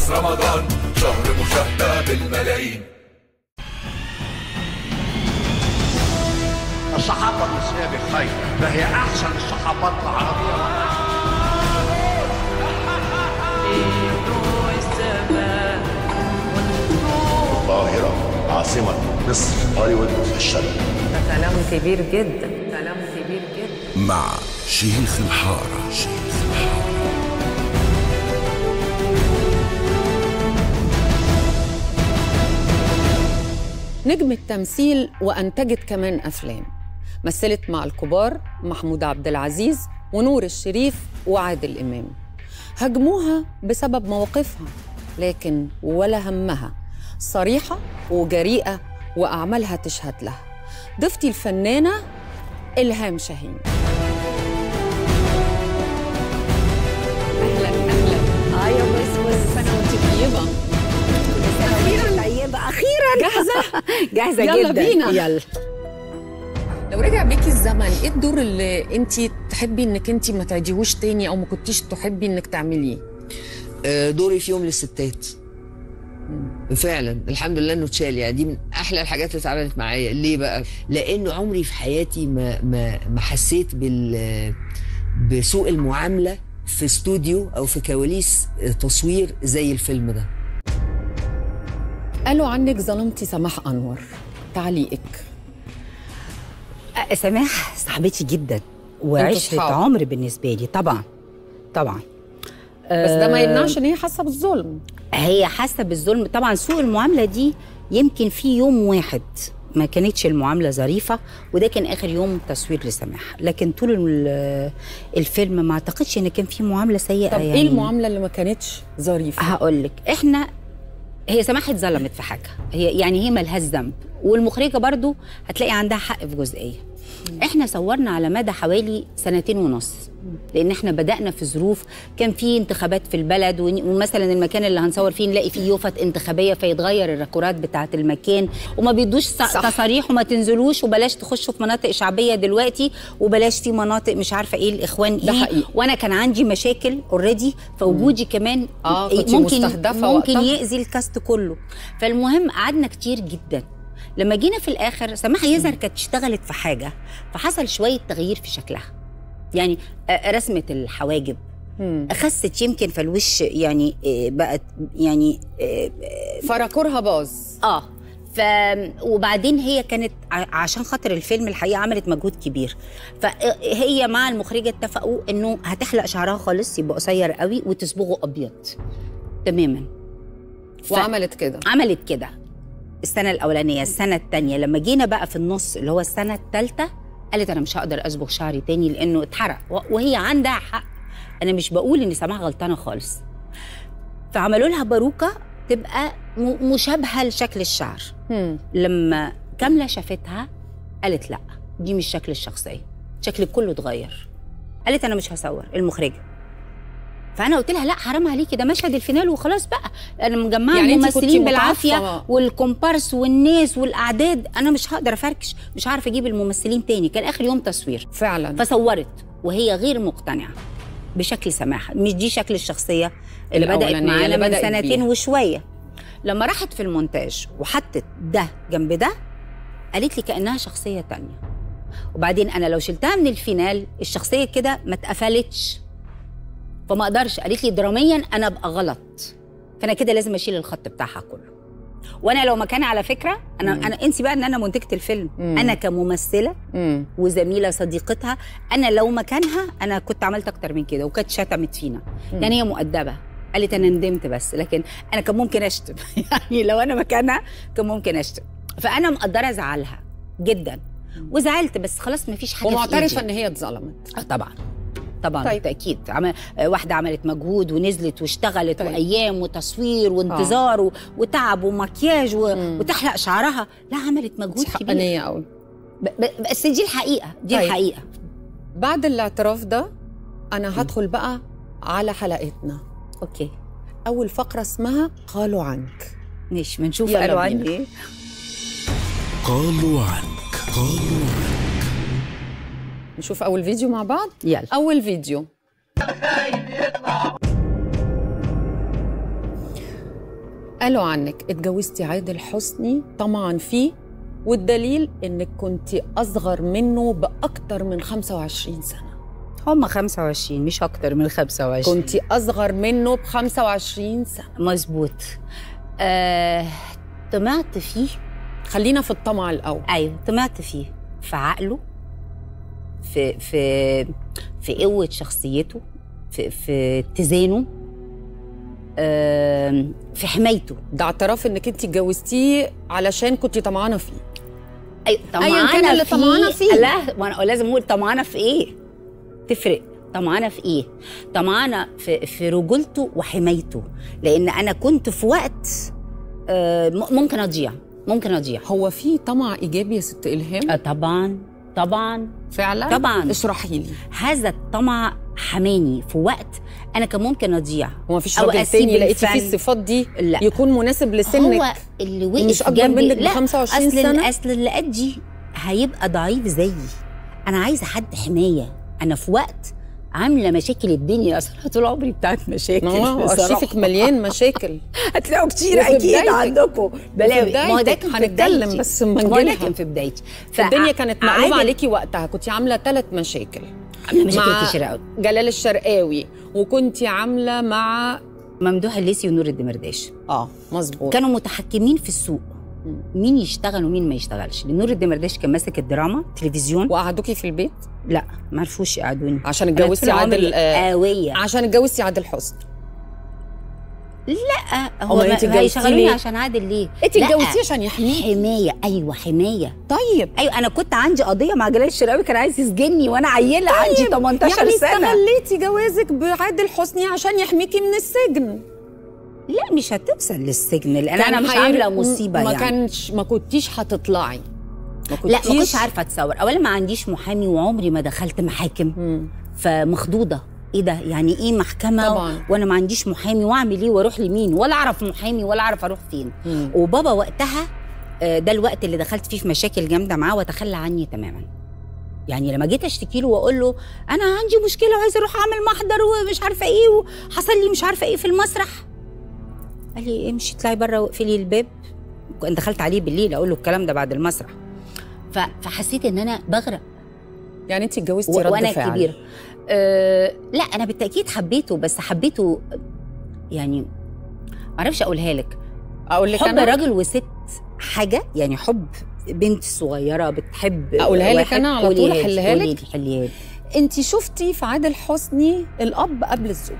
فانوس رمضان شهر مشاهدة بالملايين الصحافة المصرية بخير فهي أحسن الصحافات العربية القاهرة عاصمة مصر هوليوود الشرق كلام كبير جدا كلام كبير جدا مع شيخ الحارة شيخ الحارة نجمة تمثيل وأنتجت كمان أفلام مثلت مع الكبار محمود عبد العزيز ونور الشريف وعادل إمام هاجموها بسبب مواقفها لكن ولا همها صريحة وجريئة وأعمالها تشهد لها ضيفتي الفنانة إلهام شاهين أهلا أهلا ايوه بس بس سنة وأنت طيبة اخيرا طيبه اخيرا جاهزة؟ جاهزه يلا جدا بينا. يلا لو رجع بيكي الزمن ايه الدور اللي انت تحبي انك انت ما تعيديهوش تاني او ما كنتيش تحبي انك تعمليه آه، دوري في يوم للستات فعلا الحمد لله انه اتشال يعني دي من احلى الحاجات اللي اتعملت معايا ليه بقى لانه عمري في حياتي ما ما ما حسيت بال بسوء المعامله في استوديو او في كواليس تصوير زي الفيلم ده قالوا عنك ظلمتي سماح انور تعليقك أه، سماح صاحبتي جدا وعشرة صحاب. عمر بالنسبه لي طبعا طبعا بس ده ما يمنعش ان هي حاسه بالظلم هي حاسه بالظلم طبعا سوء المعامله دي يمكن في يوم واحد ما كانتش المعامله ظريفه وده كان اخر يوم تصوير لسماح لكن طول ال- الفيلم ما اعتقدش ان كان في معامله سيئه طب يعني ايه المعامله اللي ما كانتش ظريفه هقول لك احنا هي سماح اتظلمت في حاجه هي يعني هي ملهاش ذنب والمخرجه برضو هتلاقي عندها حق في جزئيه احنا صورنا على مدى حوالي سنتين ونص لان احنا بدانا في ظروف كان في انتخابات في البلد ون- ومثلا المكان اللي هنصور فيه نلاقي فيه يوفط انتخابيه فيتغير الركورات بتاعه المكان وما بيدوش ص- صح. تصاريح وما تنزلوش وبلاش تخشوا في مناطق شعبيه دلوقتي وبلاش في مناطق مش عارفه ايه الاخوان ده ايه حقيقي. وانا كان عندي مشاكل اوريدي فوجودي كمان آه، كنتي ممكن مستهدفة ممكن وقتها. يأذي الكاست كله فالمهم قعدنا كتير جدا لما جينا في الاخر سماح يزهر كانت اشتغلت في حاجه فحصل شويه تغيير في شكلها يعني آه، رسمه الحواجب مم. خست يمكن فالوش يعني آه، بقت يعني آه، فراكورها باظ اه ف وبعدين هي كانت ع- عشان خاطر الفيلم الحقيقه عملت مجهود كبير فهي مع المخرجه اتفقوا انه هتحلق شعرها خالص يبقى قصير قوي وتصبغه ابيض تماما ف- وعملت كده عملت كده السنه الاولانيه السنه الثانيه لما جينا بقى في النص اللي هو السنه الثالثه قالت انا مش هقدر اصبغ شعري تاني لانه اتحرق و- وهي عندها حق انا مش بقول ان سماح غلطانه خالص فعملوا لها باروكه تبقى م- مشابهه لشكل الشعر مم. لما كامله شافتها قالت لا دي مش شكل الشخصيه شكلك كله اتغير قالت انا مش هصور المخرجه فانا قلت لها لا حرام عليكي ده مشهد الفينال وخلاص بقى انا مجمعه يعني يعني أنتي كنتي الممثلين بالعافيه متعاطفة. والكومبارس والناس والاعداد انا مش هقدر افركش مش هعرف اجيب الممثلين تاني كان اخر يوم تصوير فعلا فصورت وهي غير مقتنعه بشكل سماح مش دي شكل الشخصيه اللي بدات الأولانية معانا اللي من بدأت سنتين بيها. وشويه لما راحت في المونتاج وحطت ده جنب ده قالت لي كانها شخصيه تانية وبعدين انا لو شلتها من الفينال الشخصيه كده ما اتقفلتش فما اقدرش قالت لي دراميا انا ابقى غلط فانا كده لازم اشيل الخط بتاعها كله وانا لو مكاني على فكره انا مم. انا انسي بقى ان انا منتجه الفيلم مم. انا كممثله مم. وزميله صديقتها انا لو مكانها انا كنت عملت اكتر من كده وكانت شتمت فينا مم. يعني هي مؤدبه قالت انا ندمت بس لكن انا كان ممكن اشتم يعني لو انا مكانها كان ممكن اشتم فانا مقدره ازعلها جدا وزعلت بس خلاص ما فيش حاجه في ومعترفه إيدي. ان هي اتظلمت اه طبعا طبعا طيب. طيب. بالتاكيد عمل آه، واحده عملت مجهود ونزلت واشتغلت طيب. طيب. وايام وتصوير وانتظار و... وتعب ومكياج و... مم. وتحلق شعرها لا عملت مجهود انت كبير حقانيه قوي ب... ب... بس دي الحقيقه دي طيب. طيب. الحقيقه بعد الاعتراف ده انا هدخل بقى على حلقتنا اوكي اول فقره اسمها قالوا عنك ماشي ما نشوف يلا قالوا بينا. عني ايه قالوا عنك قالوا عنك نشوف اول فيديو مع بعض يلا اول فيديو قالوا عنك اتجوزتي عادل حسني طمعا فيه والدليل انك كنت اصغر منه باكتر من 25 سنه هم 25 مش اكتر من 25 كنت اصغر منه ب 25 سنه مظبوط آه، طمعت فيه خلينا في الطمع الاول ايوه طمعت فيه في عقله في في في قوه شخصيته في في اتزانه آم، في حمايته ده اعتراف انك انت اتجوزتيه علشان كنت طمعانه فيه أي أياً كان اللي طمعانة فيه. لا وانا لازم اقول طمعانه في ايه تفرق طمعانه في ايه طمعانه في في رجولته وحمايته لان انا كنت في وقت آه، م- ممكن اضيع ممكن اضيع هو في طمع ايجابي يا ست الهام آه، طبعا طبعا فعلا طبعاً. اشرحي لي هذا الطمع حماني في وقت انا كان ممكن اضيع هو مفيش أو راجل أسيب تاني لقيتي فيه الفن. الصفات دي لا. يكون مناسب لسنك هو اللي وقف مش أكبر جنبي منك ب لا 25 أصل سنة؟ اصل اللي قدي هيبقى ضعيف زيي انا عايزه حد حمايه انا في وقت عامله مشاكل الدنيا اصلا طول عمري بتاعت مشاكل اه بصراحة. ارشيفك مليان مشاكل هتلاقوا كتير وفي اكيد بدايتك. عندكم بلاوي ما هو ده بدايتك كان في هنتكلم بدايتي. بس أما ما هو ده نجيلها. كان في بدايتي الدنيا كانت مقلوبه عادل- عليكي وقتها كنت عامله ثلاث مشاكل عاملة مشاكل مع كتير قوي جلال الشرقاوي وكنت عامله مع ممدوح الليسي ونور الدمرداش اه مظبوط كانوا متحكمين في السوق مين يشتغل ومين ما يشتغلش نور الدمرداش كان ماسك الدراما تلفزيون وقعدوكي في البيت لا ما عرفوش يقعدوني عشان أنا اتجوزتي طول عمري عادل آه قاويه عشان اتجوزتي عادل حسني لا هو أمال ما أنت ما اتجوزتيه هيشغلوني ليه؟ عشان عادل ليه انت لا، اتجوزتيه عشان يحميكي حمايه ايوه حمايه طيب ايوه انا كنت عندي قضيه مع جلال الشرقاوي كان عايز يسجني وانا عيله عندي 18 يعني سنه استغليتي جوازك بعادل حسني عشان يحميكي من السجن لا مش هتوصل للسجن لان انا كان مش حير- عامله مصيبه ما يعني كانش ما كنتيش هتطلعي ما لا ما كنتش عارفه اتصور اولا ما عنديش محامي وعمري ما دخلت محاكم مم. فمخضوضه ايه ده يعني ايه محكمه طبعاً. وانا ما عنديش محامي واعمل ايه واروح لمين ولا اعرف محامي ولا اعرف اروح فين مم. وبابا وقتها آه، ده الوقت اللي دخلت فيه في مشاكل جامده معاه وتخلى عني تماما يعني لما جيت اشتكي له واقول له انا عندي مشكله وعايزه اروح اعمل محضر ومش عارفه ايه وحصل لي مش عارفه ايه في المسرح قال لي امشي اطلعي بره واقفلي الباب كنت دخلت عليه بالليل اقول له الكلام ده بعد المسرح ف- فحسيت ان انا بغرق يعني انت اتجوزتي و- رد وانا فعل كبيره أه لا انا بالتاكيد حبيته بس حبيته يعني معرفش اقولها لك اقول لك حب انا راجل وست حاجه يعني حب بنت صغيره بتحب أقولها لك واحد. أنا على قوليها طول لي، أحلها قولي لك؟ لي، حليها لي. انت شفتي في عادل حسني الاب قبل الزوج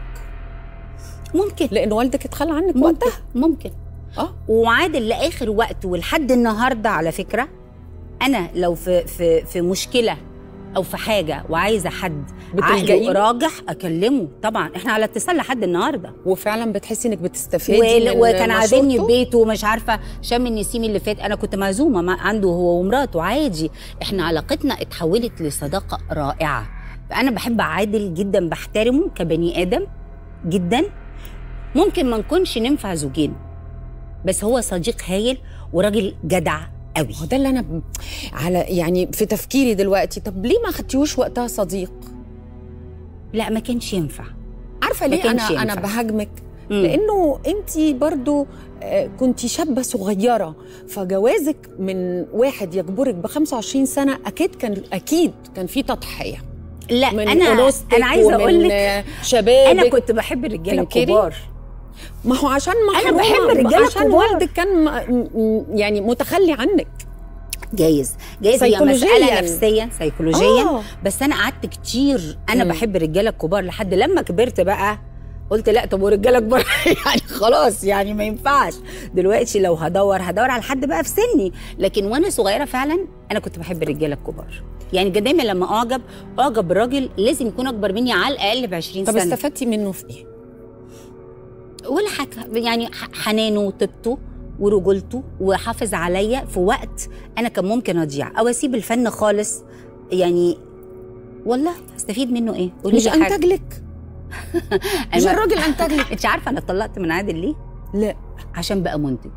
ممكن لان والدك اتخلى عنك ممكن وقتها ممكن اه وعادل لاخر وقت ولحد النهارده على فكره انا لو في في في مشكله او في حاجه وعايزه حد بتلجئي عقله له؟ راجح اكلمه طبعا احنا على اتصال لحد النهارده وفعلا بتحسي انك بتستفادي وال- من وكان عازمني في مشورته؟ بيته ومش عارفه شم النسيم اللي فات انا كنت معزومه مع عنده هو ومراته عادي احنا علاقتنا اتحولت لصداقه رائعه فانا بحب عادل جدا بحترمه كبني ادم جدا ممكن ما نكونش ننفع زوجين بس هو صديق هايل وراجل جدع قوي هو ده اللي انا ب... على يعني في تفكيري دلوقتي طب ليه ما خدتيهوش وقتها صديق لا ما كانش ينفع عارفه ما ليه كانش انا انا ينفع. بهاجمك مم. لانه انت برضو آه، كنت شابه صغيره فجوازك من واحد يجبرك ب 25 سنه اكيد كان اكيد كان في تضحيه لا من انا أنوثتك انا عايزه ومن اقول لك آه، شبابك انا كنت بحب الرجاله تنكري؟ الكبار ما هو عشان أنا محرومة، بحب الرجالة عشان الكبار. والدك كان م- م- يعني متخلي عنك جايز جايز هي سيكولوجياً. مساله نفسيه سيكولوجيا آه. بس انا قعدت كتير انا مم. بحب الرجاله الكبار لحد لما كبرت بقى قلت لا طب ورجاله كبار يعني خلاص يعني ما ينفعش دلوقتي لو هدور هدور على حد بقى في سني لكن وانا صغيره فعلا انا كنت بحب الرجاله الكبار يعني كان دايما لما اعجب اعجب براجل لازم يكون اكبر مني على الاقل ب 20 طب سنه استفدتي منه في ايه؟ ولا حاجه يعني ح- حنانه وطيبته ورجولته وحافظ عليا في وقت انا كان ممكن اضيع او اسيب الفن خالص يعني والله استفيد منه ايه قولي مش لي حاجة. انتج لك مش أنا- الراجل انتج لك انت عارفه انا اتطلقت من عادل ليه لا عشان بقى منتج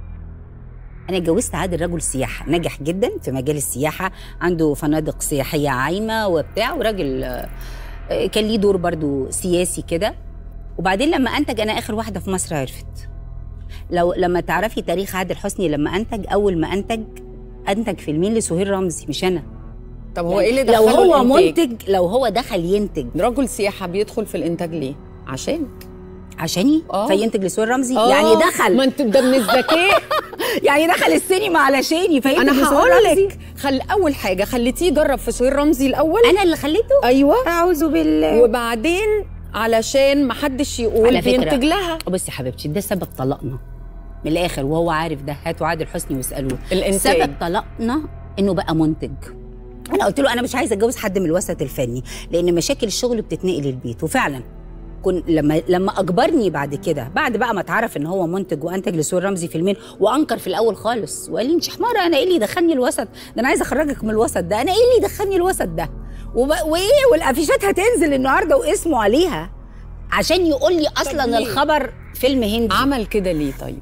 انا اتجوزت عادل رجل سياحه ناجح جدا في مجال السياحه عنده فنادق سياحيه عايمه وبتاع وراجل آه، آه، كان ليه دور برضو سياسي كده وبعدين لما انتج انا اخر واحده في مصر عرفت لو لما تعرفي تاريخ عادل حسني لما انتج اول ما انتج انتج فيلمين لسهير رمزي مش انا طب هو ايه اللي لو دخله هو الإنتاج؟ منتج لو هو دخل ينتج رجل سياحه بيدخل في الانتاج ليه عشان عشاني آه. فينتج لسهير رمزي آه، يعني دخل ما انت ده من الذكاء يعني دخل السينما علشاني فينتج انا لسهير هقول رمزي. لك خل اول حاجه خليتيه يجرب في سهير رمزي الاول انا اللي خليته ايوه اعوذ بالله وبعدين علشان ما حدش يقول على فكرة. بينتج لها بصي يا حبيبتي ده سبب طلاقنا من الاخر وهو عارف ده هاتوا عادل حسني واسالوه الإنتاج. سبب طلاقنا انه بقى منتج انا قلت له انا مش عايزه اتجوز حد من الوسط الفني لان مشاكل الشغل بتتنقل البيت وفعلا كن لما لما اجبرني بعد كده بعد بقى ما اتعرف ان هو منتج وانتج لسهير رمزي فيلمين وانكر في الاول خالص وقال لي انت حماره انا ايه اللي يدخلني الوسط ده انا عايزه اخرجك من الوسط ده انا ايه اللي يدخلني الوسط ده وب... وايه والافيشات هتنزل النهارده واسمه عليها عشان يقول لي اصلا ليه؟ الخبر فيلم هندي عمل كده ليه طيب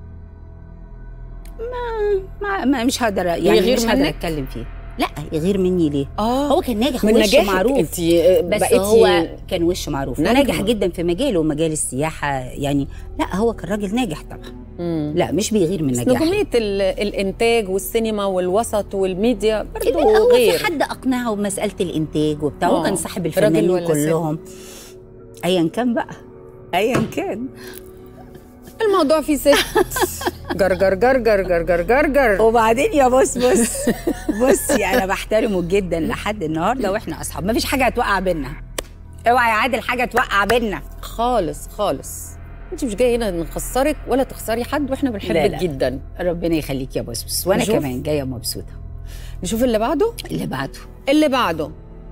ما, ما مش هقدر يعني يغير مش هقدر منك؟ اتكلم فيه لا يغير مني ليه اه هو كان ناجح من ووش نجاحك معروف انت بس بقيتي هو كان وش معروف نجمة. وناجح جدا في مجاله مجال السياحه يعني لا هو كان راجل ناجح طبعا مم. لا مش بيغير من بس نجاحه نجوميه ال- الانتاج والسينما والوسط والميديا برضه هو غير في حد اقنعه بمساله الانتاج وبتاع هو آه. كان صاحب راجل الفنانين ولا كلهم ايا كان بقى ايا كان الموضوع فيه ست جرجر جرجر جرجر جرجر وبعدين يا بص بص بصي انا بحترمه جدا لحد النهارده واحنا اصحاب مفيش حاجه هتوقع بينا اوعى يا عادل حاجه توقع بينا خالص خالص انت مش جايه هنا نخسرك ولا تخسري حد واحنا لا، بنحبك لا. جدا ربنا يخليك يا بصبص وانا نشوف. كمان جايه مبسوطه نشوف اللي بعده اللي بعده اللي بعده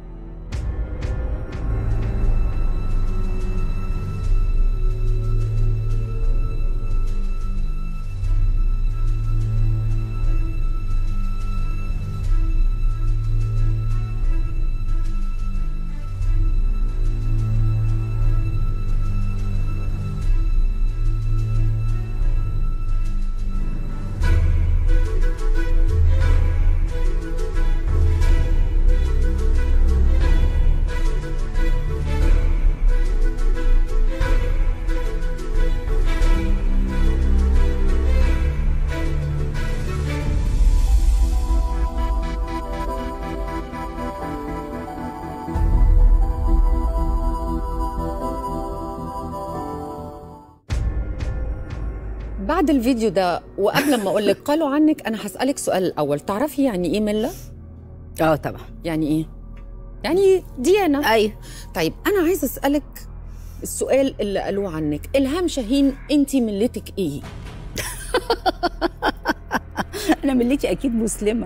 بعد الفيديو ده وقبل ما اقول لك قالوا عنك انا هسالك سؤال الاول تعرفي يعني ايه مله اه طبعا يعني ايه يعني ديانه ايوه طيب انا عايزه اسالك السؤال اللي قالوه عنك الهام شاهين انت ملتك ايه انا ملتي اكيد مسلمه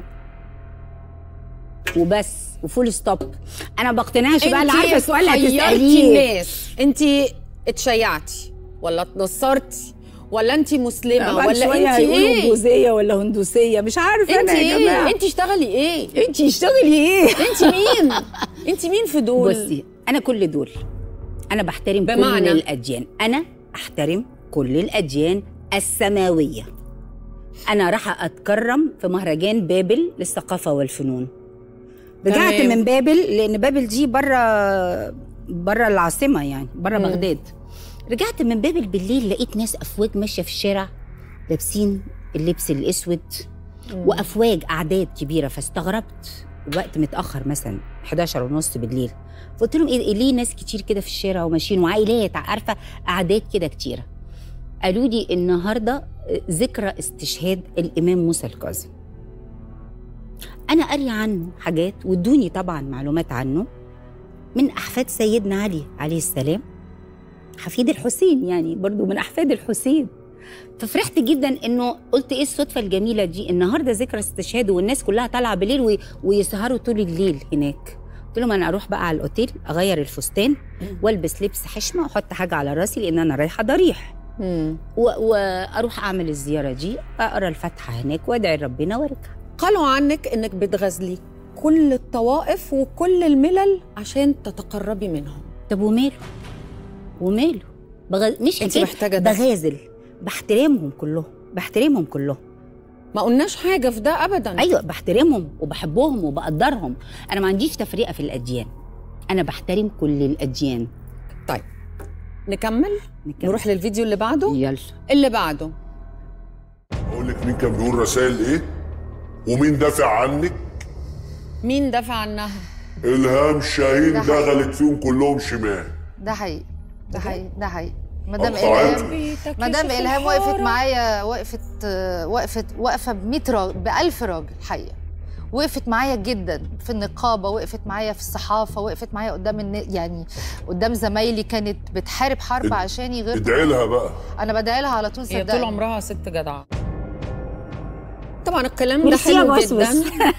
وبس وفول ستوب انا ما بقتنعش بقى اللي انتي عارفه السؤال اللي حيرتي هتساليه الناس انت اتشيعتي ولا اتنصرتي ولا انت مسلمه بعد ولا شوية انت هيقولوا ايه بوذيه ولا هندوسيه مش عارفه انت انا يا ايه جماعه انت اشتغلي ايه انت اشتغلي ايه انت مين انت مين في دول بصي انا كل دول انا بحترم بمعنى؟ كل الاديان انا احترم كل الاديان السماويه انا راح اتكرم في مهرجان بابل للثقافه والفنون رجعت تمام. من بابل لان بابل دي بره بره العاصمه يعني بره مم. بغداد رجعت من بابل بالليل لقيت ناس افواج ماشيه في الشارع لابسين اللبس الاسود وافواج اعداد كبيره فاستغربت الوقت متاخر مثلا 11 ونص بالليل فقلت لهم ايه ليه ناس كتير كده في الشارع وماشيين وعائلات عارفه اعداد كده كتيره قالوا لي النهارده ذكرى استشهاد الامام موسى الكاظم انا قاري عنه حاجات وادوني طبعا معلومات عنه من احفاد سيدنا علي عليه السلام حفيد الحسين يعني برضو من احفاد الحسين ففرحت جدا انه قلت ايه الصدفه الجميله دي النهارده ذكرى استشهاده والناس كلها طالعه بالليل وي- ويسهروا طول الليل هناك قلت لهم انا اروح بقى على الاوتيل اغير الفستان والبس لبس حشمه واحط حاجه على راسي لان انا رايحه ضريح مم. و- واروح اعمل الزياره دي اقرا الفاتحه هناك وادعي ربنا وارجع قالوا عنك انك بتغزلي كل الطوائف وكل الملل عشان تتقربي منهم طب وماله وماله بغ... مش انت حكاية محتاجة ده. بغازل بحترمهم كلهم بحترمهم كلهم ما قلناش حاجه في ده ابدا ايوه بحترمهم وبحبهم وبقدرهم انا ما عنديش تفرقه في الاديان انا بحترم كل الاديان طيب نكمل نكمل. نروح للفيديو اللي بعده يلا اللي بعده اقول لك مين كان بيقول رسائل ايه ومين دافع عنك مين دافع عنها الهام شاهين ده حقيقي. دخلت فيهم كلهم شمال ده حقيقي ده حقيقي ده حقيقي مدام أقطعت. الهام بيتك يا مدام شيخ الهام وقفت الحارة. معايا وقفت آه، وقفت واقفه ب 100 راجل ب 1000 راجل حقيقه وقفت معايا جدا في النقابه وقفت معايا في الصحافه وقفت معايا قدام الن... يعني قدام زمايلي كانت بتحارب حرب اد- عشاني غير ادعي لها بقى انا بدعي لها على طول هي طول صدقني عمرها ست جدعه طبعا الكلام ده ميرسي يا حلو وسوس. جدا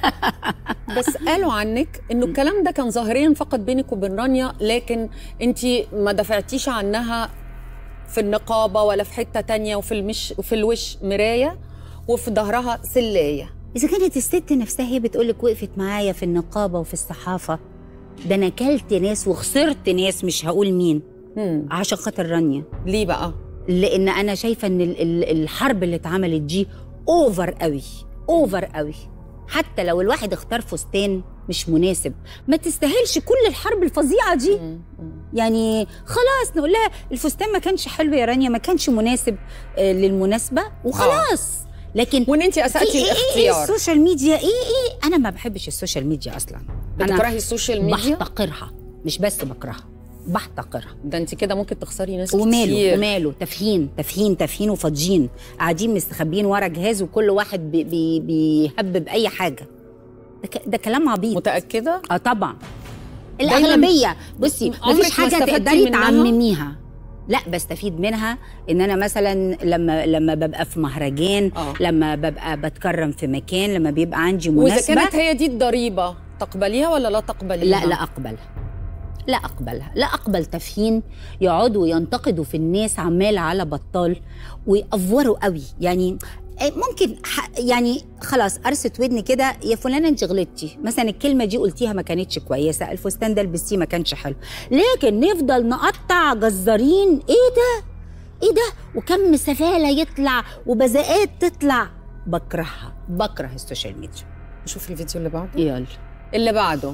بس قالوا عنك انه الكلام ده كان ظاهريا فقط بينك وبين رانيا لكن انت ما دفعتيش عنها في النقابه ولا في حته تانية وفي المش وفي الوش مرايه وفي ظهرها سلايه اذا كانت الست نفسها هي بتقولك وقفت معايا في النقابه وفي الصحافه ده انا كلت ناس وخسرت ناس مش هقول مين مم. عشان خاطر رانيا ليه بقى لان انا شايفه ان ال- ال- الحرب اللي اتعملت دي اوفر قوي اوفر قوي حتى لو الواحد اختار فستان مش مناسب ما تستاهلش كل الحرب الفظيعه دي يعني خلاص نقول لها الفستان ما كانش حلو يا رانيا ما كانش مناسب آه، للمناسبه وخلاص لكن وان انت اساتي في إيه- إيه- إيه الاختيار السوشيال ميديا ايه ايه انا ما بحبش السوشيال ميديا اصلا بتكرهي السوشيال ميديا بحتقرها مش بس بكرهها بحتقرها ده انت كده ممكن تخسري ناس وماله كتير وماله تفهين تفهين تفهين وفاضيين قاعدين مستخبيين ورا جهاز وكل واحد بي بي بيهبب اي حاجه ده, ك- ده كلام عبيط متاكده اه طبعا دايماً- الاغلبيه بصي عمرك مفيش ما حاجه استفدتي تقدري منها؟ تعمميها لا بستفيد منها ان انا مثلا لما لما ببقى في مهرجان آه. لما ببقى بتكرم في مكان لما بيبقى عندي واذا مناسبه كانت هي دي الضريبه تقبليها ولا لا تقبليها لا لا اقبلها لا اقبلها لا اقبل تفهين يقعدوا ينتقدوا في الناس عمال على بطال ويأفوروا قوي يعني آه، ممكن ح- يعني خلاص قرصت ودني كده يا فلانه انت غلطتي مثلا الكلمه دي قلتيها ما كانتش كويسه الفستان ده لبستيه ما كانش حلو لكن نفضل نقطع جزارين ايه ده ايه ده وكم سفاله يطلع وبذاءات تطلع بكرهها بكره السوشيال ميديا نشوف الفيديو اللي بعده يلا اللي بعده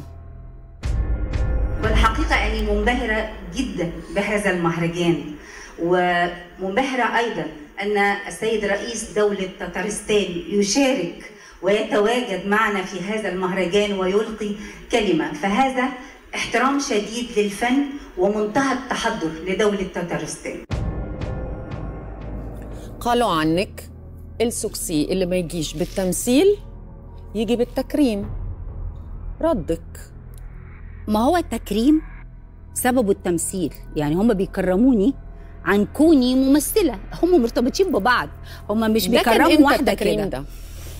والحقيقة أني منبهرة جدا بهذا المهرجان ومنبهرة أيضا أن السيد رئيس دولة تتارستان يشارك ويتواجد معنا في هذا المهرجان ويلقي كلمة فهذا احترام شديد للفن ومنتهى التحضر لدولة تتارستان قالوا عنك السوكسي اللي ما يجيش بالتمثيل يجي بالتكريم ردك ما هو التكريم سببه التمثيل يعني هم بيكرموني عن كوني ممثلة هم مرتبطين ببعض هم مش ده كان بيكرموا امتى واحدة التكريم كده ده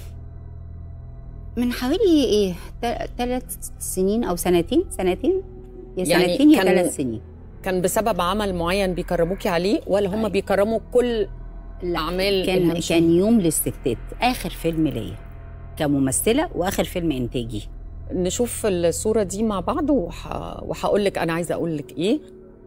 من حوالي ايه ثلاث سنين او سنتين سنتين يا يعني سنتين يا كان- ثلاث سنين كان بسبب عمل معين بيكرموكي عليه ولا هم بيكرموا كل الاعمال كان الهام كان يوم للستات اخر فيلم ليا كممثلة واخر فيلم انتاجي نشوف الصورة دي مع بعض وح... وهقول لك أنا عايزة أقول لك إيه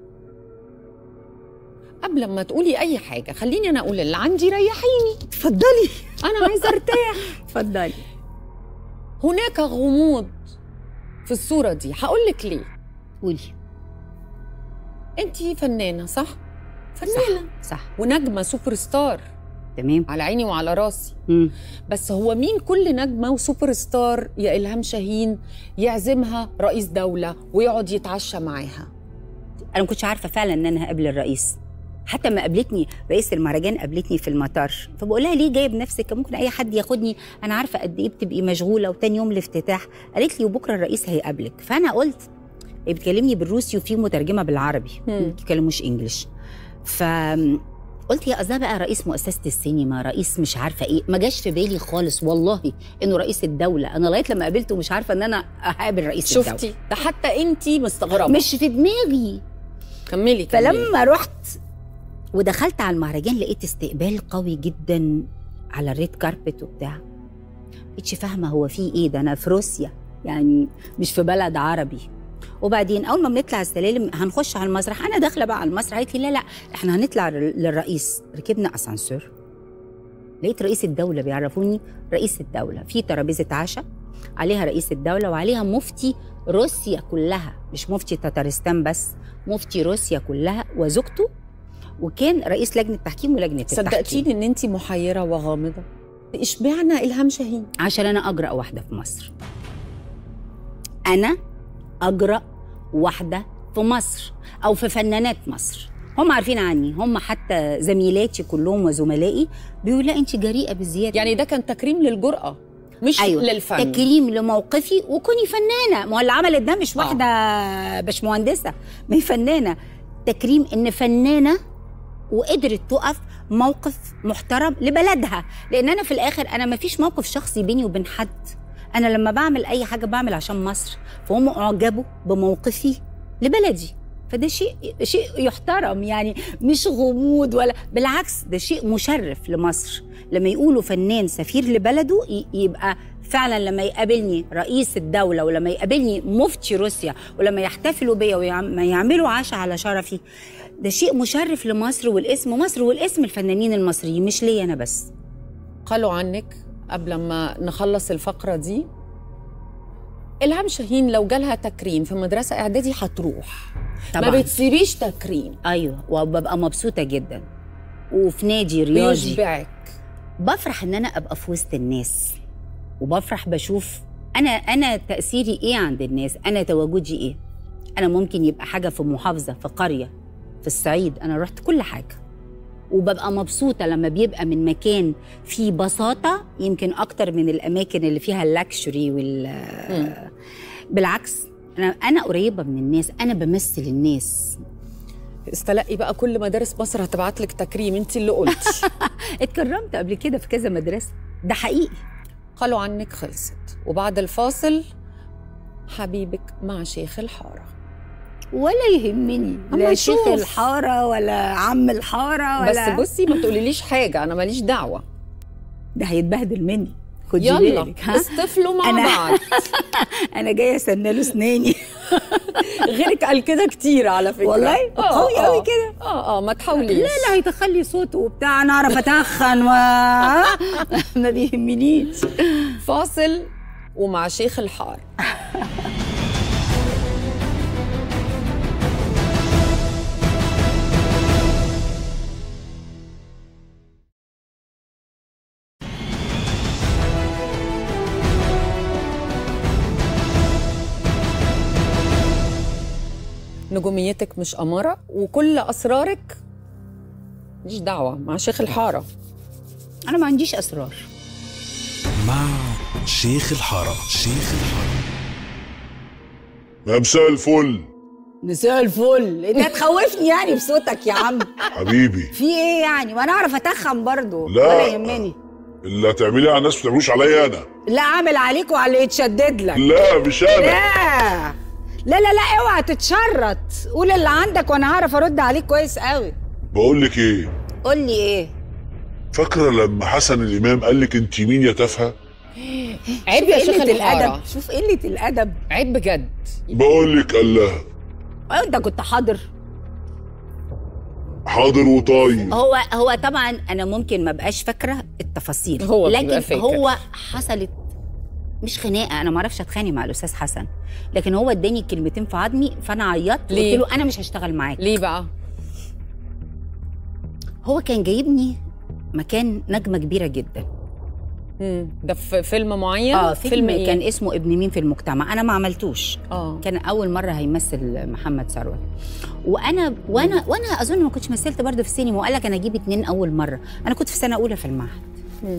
قبل ما تقولي أي حاجة خليني أنا أقول اللي عندي ريحيني اتفضلي أنا عايزة أرتاح اتفضلي هناك غموض في الصورة دي هقول لك ليه قولي أنت فنانة صح؟ فنانة صح ونجمة سوبر ستار تمام على عيني وعلى راسي مم. بس هو مين كل نجمة وسوبر ستار يا إلهام شاهين يعزمها رئيس دولة ويقعد يتعشى معاها انا ما كنتش عارفه فعلا ان انا هقابل الرئيس حتى ما قابلتني رئيس المهرجان قابلتني في المطار فبقول لها ليه جايب نفسك كان ممكن اي حد ياخدني انا عارفه قد ايه بتبقي مشغوله وتاني يوم الافتتاح قالت لي وبكره الرئيس هيقابلك فانا قلت هي بتكلمني بالروسي وفي مترجمه بالعربي مم. ما بيتكلموش انجلش ف قلت يا قصدها بقى رئيس مؤسسه السينما رئيس مش عارفه ايه ما جاش في بالي خالص والله انه رئيس الدوله انا لغايه لما قابلته مش عارفه ان انا هقابل رئيس الدوله شفتي ده حتى انت مستغربه مش في دماغي كملي كملي فلما رحت ودخلت على المهرجان لقيت استقبال قوي جدا على الريد كاربت وبتاع مبقتش فاهمه هو في ايه ده انا في روسيا يعني مش في بلد عربي وبعدين اول ما بنطلع السلالم هنخش على المسرح انا داخله بقى على المسرح قالت لي لا لا احنا هنطلع لل- للرئيس ركبنا اسانسير لقيت رئيس الدوله بيعرفوني رئيس الدوله في ترابيزه عشاء عليها رئيس الدوله وعليها مفتي روسيا كلها مش مفتي تتارستان بس مفتي روسيا كلها وزوجته وكان رئيس لجنه تحكيم ولجنه التحكيم صدقتيني ان انت محيره وغامضه اشبعنا الهام شاهين عشان انا اجرأ واحده في مصر انا اجرأ واحده في مصر او في فنانات مصر هم عارفين عني هم حتى زميلاتي كلهم وزملائي بيقولوا لا انت جريئه بزياده يعني ده كان تكريم للجرأة مش أيوة. للفن تكريم لموقفي وكوني فنانه ما هو اللي عملت ده مش آه. واحده باشمهندسه ما هي فنانه تكريم ان فنانه وقدرت تقف موقف محترم لبلدها لان انا في الاخر انا ما فيش موقف شخصي بيني وبين حد انا لما بعمل اي حاجه بعمل عشان مصر فهم اعجبوا بموقفي لبلدي فده شيء شيء يحترم يعني مش غموض ولا بالعكس ده شيء مشرف لمصر لما يقولوا فنان سفير لبلده ي- يبقى فعلا لما يقابلني رئيس الدولة ولما يقابلني مفتي روسيا ولما يحتفلوا بيا ولما يعملوا عشاء على شرفي ده شيء مشرف لمصر والاسم مصر والاسم الفنانين المصريين مش ليا أنا بس قالوا عنك قبل ما نخلص الفقرة دي إلهام شاهين لو جالها تكريم في مدرسة إعدادي هتروح طبعاً. ما بتسيبيش تكريم أيوة وببقى مبسوطة جدا وفي نادي رياضي بيشبعك بفرح ان انا ابقى في وسط الناس وبفرح بشوف انا انا تاثيري ايه عند الناس انا تواجدي ايه انا ممكن يبقى حاجه في محافظه في قريه في الصعيد انا رحت كل حاجه وببقى مبسوطة لما بيبقى من مكان فيه بساطة يمكن أكتر من الأماكن اللي فيها اللاكشري وال بالعكس أنا أنا قريبة من الناس أنا بمثل الناس استلقي بقى كل مدارس مصر هتبعت لك تكريم انت اللي قلتي اتكرمت قبل كده في كذا مدرسة ده حقيقي قالوا عنك خلصت وبعد الفاصل حبيبك مع شيخ الحارة ولا يهمني أما لا شيخ نشوف. الحارة ولا عم الحارة ولا بس بصي ما تقوليليش حاجة أنا ماليش دعوة ده هيتبهدل مني خدي يلا بالك ها اصطفلوا مع أنا- بعض انا جايه اسنله اسناني غيرك قال كده كتير على فكرة والله؟ آه، قوي آه. قوي كده؟ اه اه ما تحاوليش لا لا هيدخل لي صوته وبتاع انا اعرف اتخن و ما بيهمنيش فاصل ومع شيخ الحار نجوميتك مش أمارة وكل أسرارك مش دعوة مع شيخ الحارة انا ما عنديش اسرار مع شيخ الحارة شيخ الحارة يا مساء الفل مساء الفل انت هتخوفني يعني بصوتك يا عم حبيبي في ايه يعني وانا اعرف اتخن برضه لا. ولا يهمني اللي هتعمليه على الناس ما تعملوش عليا انا لا اعمل عليك وعلى اللي يتشدد لك لا مش انا لا لا لا لا اوعى تتشرط قول اللي عندك وانا هعرف ارد عليك كويس قوي بقول لك ايه قول لي ايه فاكره لما حسن الامام قال لك انت مين يا تافهه عيب يا شيخ قلة الحارة الادب شوف قله الادب عيب بجد بقول لك قال لها أه، انت كنت حاضر حاضر وطايب هو هو طبعا انا ممكن ما بقاش فاكره التفاصيل هو بيبقى لكن فاكر. هو حصلت مش خناقه انا ما اعرفش اتخانق مع الاستاذ حسن لكن هو اداني كلمتين في عظمي فانا عيطت قلت ليه؟ له انا مش هشتغل معاك ليه بقى؟ هو كان جايبني مكان نجمه كبيره جدا مم. ده في فيلم معين؟ اه فيلم إيه؟ كان اسمه ابن مين في المجتمع انا ما عملتوش اه كان اول مره هيمثل محمد ثروت وانا وانا وانا اظن ما كنتش مثلت برضه في السينما وقال لك انا اجيب اتنين اول مره انا كنت في سنه اولى في المعهد مم.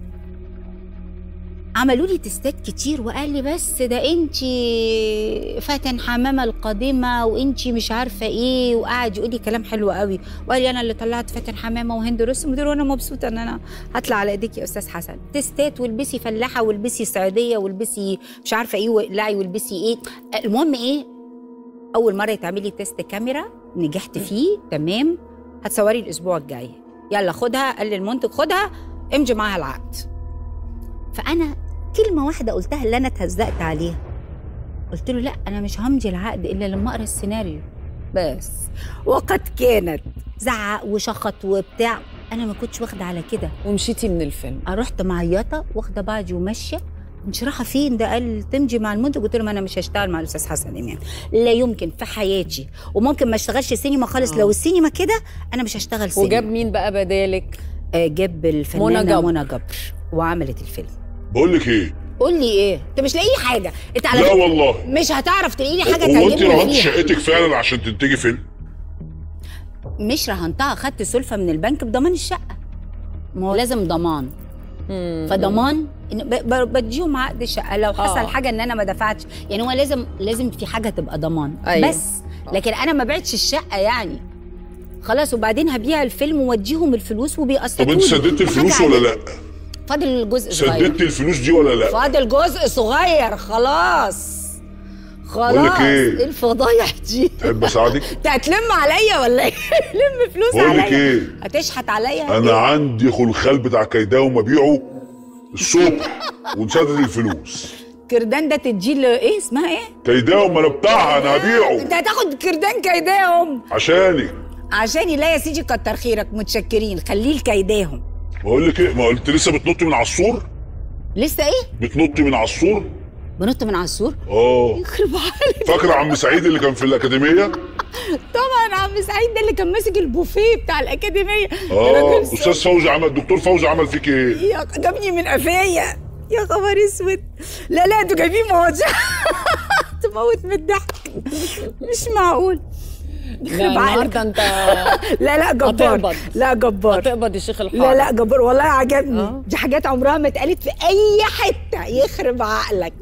عملوا لي تستات كتير وقال لي بس ده انت فاتن حمامه القادمه وانت مش عارفه ايه وقعد يقول لي كلام حلو قوي وقال لي انا اللي طلعت فاتن حمامه وهند رستم قلت له وانا مبسوطه ان انا هطلع على ايديك يا استاذ حسن تستات والبسي فلاحه والبسي صعيديه والبسي مش عارفه ايه واقلعي والبسي ايه المهم ايه اول مره يتعمل لي تيست كاميرا نجحت فيه تمام هتصوري الاسبوع الجاي يلا خدها قال للمنتج خدها امضي معاها العقد فانا كلمه واحده قلتها اللي انا اتهزقت عليها قلت له لا انا مش همضي العقد الا لما اقرا السيناريو بس وقد كانت زعق وشخط وبتاع انا ما كنتش واخده على كده ومشيتي من الفيلم رحت معيطه واخده بعضي وماشيه مش رايحه فين ده قال تمضي مع المنتج قلت له ما انا مش هشتغل مع الاستاذ حسن امام لا يمكن في حياتي وممكن ما اشتغلش سينما خالص آه. لو السينما كده انا مش هشتغل سينما وجاب مين بقى بدالك؟ آه، جاب الفنانه منى منى جبر. جبر وعملت الفيلم بقول لك ايه قول لي ايه انت مش لاقي لي حاجه انت على لا فكرة والله مش هتعرف تلاقي لي حاجه هو انت تعجبني رهنت فيها شقتك فعلا عشان تنتجي فيلم مش رهنتها خدت سلفه من البنك بضمان الشقه ما هو لازم ضمان فضمان إن ب- ب- بديهم عقد الشقه لو حصل آه. حاجه ان انا ما دفعتش يعني هو لازم لازم في حاجه تبقى ضمان أيوة. بس لكن انا ما بعتش الشقه يعني خلاص وبعدين هبيع الفيلم واديهم الفلوس وبيقسطوا طب انت لي. سددت الفلوس حاجة ولا عادية. لا فاضل جزء صغير سددت الفلوس دي ولا لا فاضل جزء صغير خلاص بقول لك خلاص إيه؟ ايه الفضايح دي تحب اساعدك انت هتلم عليا ولا ايه؟ لم فلوس بقول لك عليا ايه هتشحت عليا انا عندي خلخال بتاع كيداهم ابيعه الصبح ونسدد الفلوس كردان ده تدي له ايه اسمها ايه؟ كيداهم انا بتاعها انا انت هبيعه هتاخد كردان كيداهم عشانك عشان لا يا سيدي كتر خيرك متشكرين خليه لكيداهم بقول لك ايه ما قلت لسه بتنط من على السور لسه ايه؟ بتنط من على السور بنط من على السور اه يخرب عليك فاكره عم سعيد اللي كان في الاكاديميه طبعا عم سعيد ده اللي كان ماسك البوفيه بتاع الاكاديميه ده اه راجل استاذ فوزي عمل الدكتور فوزي عمل فيك ايه يا جابني من قفايا يا خبر اسود لا لا انتوا جايبين مواضيع تموت من الضحك مش معقول لا يخرب عقلك النهارده انت لا لا جبار هتقبض. لا جبار هتقبض يا شيخ الحاره لا لا جبار والله عجبني آه. دي حاجات عمرها ما اتقالت في اي حته يخرب عقلك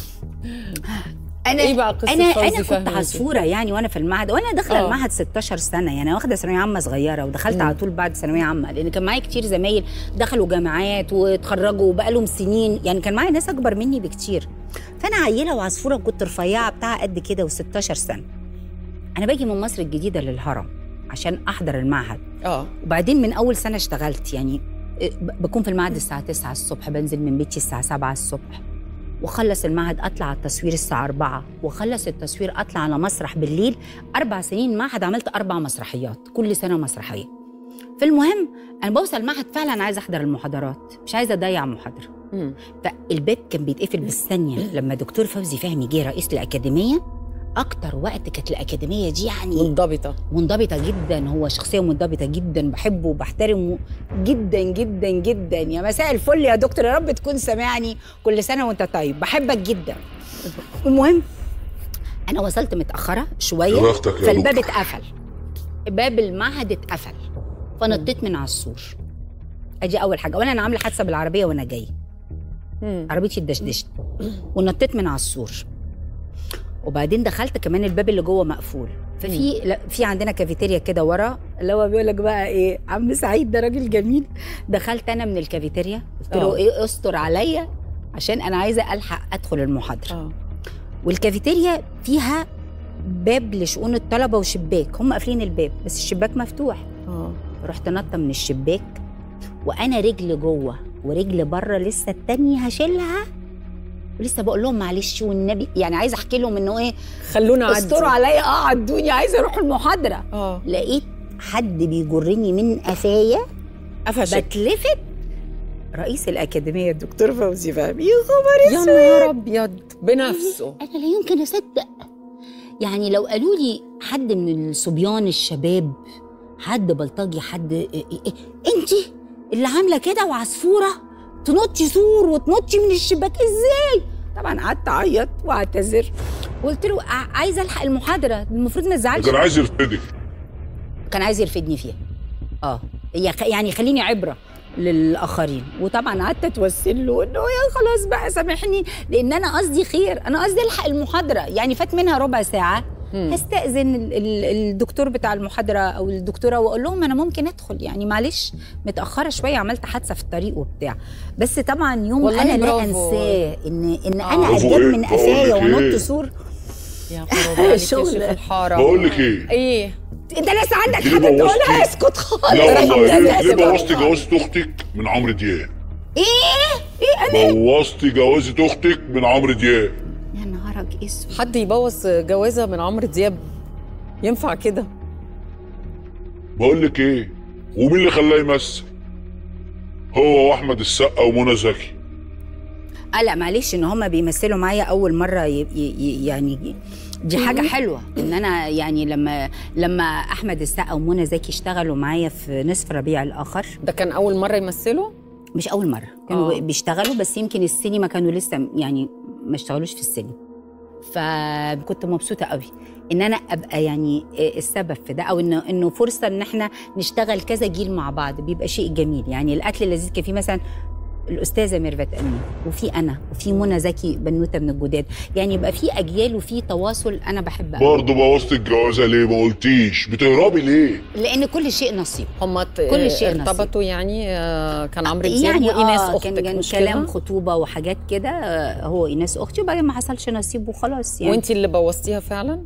انا إيه بقى قصة انا فوزي انا فهمي كنت دي؟ عصفوره يعني وانا في المعهد وانا داخله آه. المعهد 16 سنه يعني انا واخده ثانويه عامه صغيره ودخلت على طول بعد ثانويه عامه لان كان معايا كتير زمايل دخلوا جامعات واتخرجوا وبقالهم سنين يعني كان معايا ناس اكبر مني بكتير فانا عيله وعصفوره كنت رفيعه بتاع قد كده و16 سنه انا باجي من مصر الجديده للهرم عشان احضر المعهد اه وبعدين من اول سنه اشتغلت يعني ب- بكون في المعهد الساعه 9 الصبح بنزل من بيتي الساعه 7 الصبح وخلص المعهد اطلع على التصوير الساعه 4 وخلص التصوير اطلع على مسرح بالليل اربع سنين معهد عملت اربع مسرحيات كل سنه مسرحيه فالمهم انا بوصل المعهد فعلا عايزه احضر المحاضرات مش عايزه اضيع محاضره مم. فالباب كان بيتقفل بالثانيه لما دكتور فوزي فهمي جه رئيس الاكاديميه اكتر وقت كانت الاكاديميه دي يعني منضبطه منضبطة جدا هو شخصية منضبطة جدا بحبه وبحترمه جدا جدا جدا يا مساء الفل يا دكتور يا رب تكون سامعني كل سنة وانت طيب بحبك جدا المهم أنا وصلت متأخرة شوية يا بختك يا فالباب دكتور. اتقفل باب المعهد اتقفل فنطيت من على السور ادي اول حاجه وانا انا عامله حادثه بالعربيه وانا جاي مم. عربيتي اتدشدشت ونطيت من على السور وبعدين دخلت كمان الباب اللي جوه مقفول ففي لا في عندنا كافيتيريا كده ورا اللي هو بيقول لك بقى ايه عم سعيد ده راجل جميل دخلت انا من الكافيتيريا قلت له آه. ايه استر عليا عشان انا عايزه الحق ادخل المحاضره اه والكافيتيريا فيها باب لشؤون الطلبه وشباك هم قافلين الباب بس الشباك مفتوح اه رحت نطه من الشباك وانا رجل جوه ورجل بره لسه التانية هشيلها ولسه بقول لهم معلش والنبي يعني عايزه احكي لهم انه ايه خلونا عدي استروا عليا اه عدوني عايزه اروح المحاضره اه لقيت حد بيجرني من قفايا قفشك بتلفت رئيس الاكاديميه الدكتور فوزي فهمي يا خبر يا اسود نهار ابيض بنفسه انا لا يمكن اصدق يعني لو قالوا لي حد من الصبيان الشباب حد بلطجي حد إيه إيه إيه انت اللي عامله كده وعصفوره تنطي سور وتنطي من الشباك ازاي طبعا قعدت اعيط واعتذر وقلت له ع- عايزه الحق المحاضره المفروض ما تزعلش كان عايز يرفدك كان عايز يرفدني فيها اه هي خ- يعني خليني عبره للاخرين وطبعا قعدت اتوسل له انه يا خلاص بقى سامحني لان انا قصدي خير انا قصدي الحق المحاضره يعني فات منها ربع ساعه هستأذن ال- ال- الدكتور بتاع المحاضرة أو الدكتورة وأقول لهم أنا ممكن أدخل يعني معلش متأخرة شوية عملت حادثة في الطريق وبتاع بس طبعا يوم والله أنا لا برافو. أنساه إن إن آه. أنا برافو أتجاب إيه؟ من بقول قفايا لك وأنط إيه؟ سور يا خرابي عليك يا شغل. شيخ الحاره بقول لك ايه ايه أنت لسه عندك ليه حاجة بوظتي؟ تقولها اسكت خالص لا والله ليه, ليه اسكت بوظتي خالص. جوازة اختك من عمرو دياب إيه؟ إيه أنا بوظتي جوازة اختك من عمرو دياب يا نهارك اسود حد يبوظ جوازه من عمرو دياب ينفع كده بقول لك ايه ومين اللي خلاه يمثل هو واحمد السقا ومنى زكي اه لا معلش ان هم بيمثلوا معايا اول مره ي... ي... ي- يعني دي حاجه حلوه ان انا يعني لما لما احمد السقا ومنى زكي اشتغلوا معايا في نصف ربيع الاخر ده كان اول مره يمثله مش اول مره كانوا آه. بيشتغلوا بس يمكن السينما كانوا لسه يعني ما اشتغلوش في السينما فكنت مبسوطه قوي ان انا ابقى يعني السبب في ده او انه انه فرصه ان احنا نشتغل كذا جيل مع بعض بيبقى شيء جميل يعني الاكل اللذيذ كان فيه مثلا الاستاذه ميرفت امين وفي انا وفي منى زكي بنوته من الجداد يعني يبقى في اجيال وفي تواصل انا بحب قوي برضه بوظت الجوازه ليه ما قلتيش بتهربي ليه لان كل شيء نصيب هم كل شيء نصيب. ارتبطوا يعني آه، كان عمرو دياب يعني وايناس آه اختك كان, كان مش كلام كده؟ خطوبه وحاجات كده آه، هو ايناس اختي وبعدين ما حصلش نصيب وخلاص يعني وانت اللي بوظتيها فعلا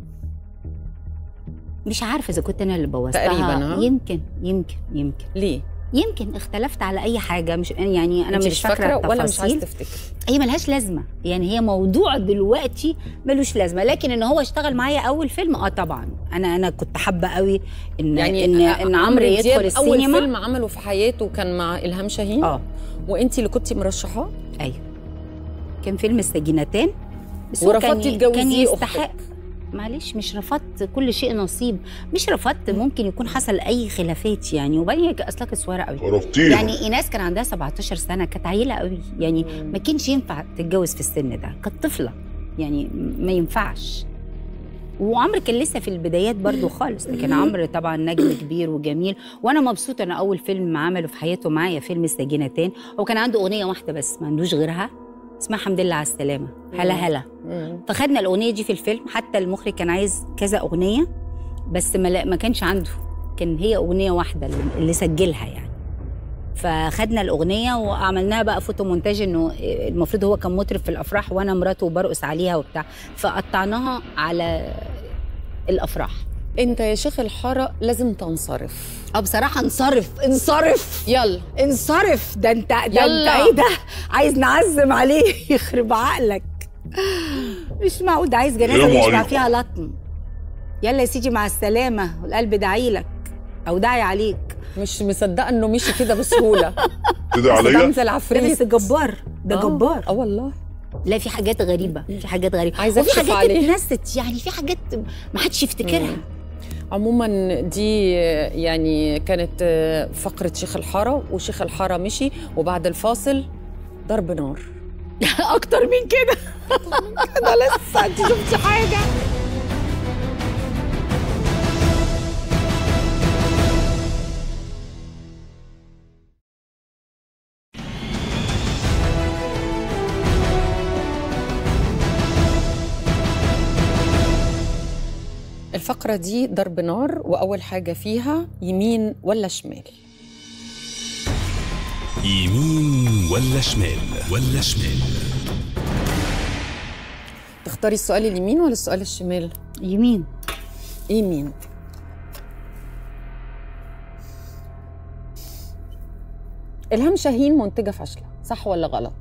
مش عارفه اذا كنت انا اللي بوظتها تقريباً، ها؟ يمكن يمكن يمكن ليه يمكن اختلفت على اي حاجه مش يعني انا انت مش فاكره ولا مش عايزه التفاصيل تفتكري هي ملهاش لازمه يعني هي موضوع دلوقتي ملوش لازمه لكن ان هو اشتغل معايا اول فيلم اه طبعا انا انا كنت حابه قوي ان يعني ان ان عمرو يدخل دياب اول السينما فيلم عمله في حياته كان مع الهام شاهين اه وانت اللي كنتي مرشحاه ايوه كان فيلم السجينتان بس هو كان- ورفضتي كان تجوزيه يستحق اختك معلش مش رفضت كل شيء نصيب مش رفضت ممكن يكون حصل اي خلافات يعني وبعدين هي اصلا كانت صغيره قوي عرفتيها يعني ايناس كان عندها 17 سنه كانت عيله قوي يعني ما كانش ينفع تتجوز في السن ده كانت طفله يعني ما ينفعش وعمرو كان لسه في البدايات برضو خالص لكن عمرو طبعا نجم كبير وجميل وانا مبسوطه ان اول فيلم عمله في حياته معايا فيلم السجينتين هو كان عنده اغنيه واحده بس ما عندوش غيرها اسمها الحمد لله على السلامه هلا هلا مم. فخدنا الاغنيه دي في الفيلم حتى المخرج كان عايز كذا اغنيه بس ما, لا- ما كانش عنده كان هي اغنيه واحده اللي- اللي سجلها يعني فخدنا الاغنيه وعملناها بقى فوتو مونتاج انه المفروض هو كان مطرب في الافراح وانا مراته وبرقص عليها وبتاع فقطعناها على الافراح انت يا شيخ الحاره لازم تنصرف اه بصراحه انصرف انصرف يلا انصرف ده انت ده يلا. انت ايه ده عايز نعزم عليه يخرب عقلك مش معقول ده عايز جنازه سلام يشبع عليكم. فيها لطم يلا يا سيدي مع السلامه والقلب داعي لك او داعي عليك مش مصدقه انه مشي كده بسهوله كده بس ده عليا مثل ده العفريت بس جبار ده آه. جبار اه والله لا في حاجات غريبه في حاجات غريبه عايزة وفي أكشف حاجات عليه. اتنست يعني في حاجات ما حدش يفتكرها عموما دي يعني كانت فقره شيخ الحاره وشيخ الحاره مشي وبعد الفاصل ضرب نار اكتر من كده ده لسه انت شفتي حاجه الفقره دي ضرب نار واول حاجه فيها يمين ولا شمال يمين ولا شمال ولا شمال تختاري السؤال اليمين ولا السؤال الشمال يمين يمين الهام شاهين منتجه فاشله صح ولا غلط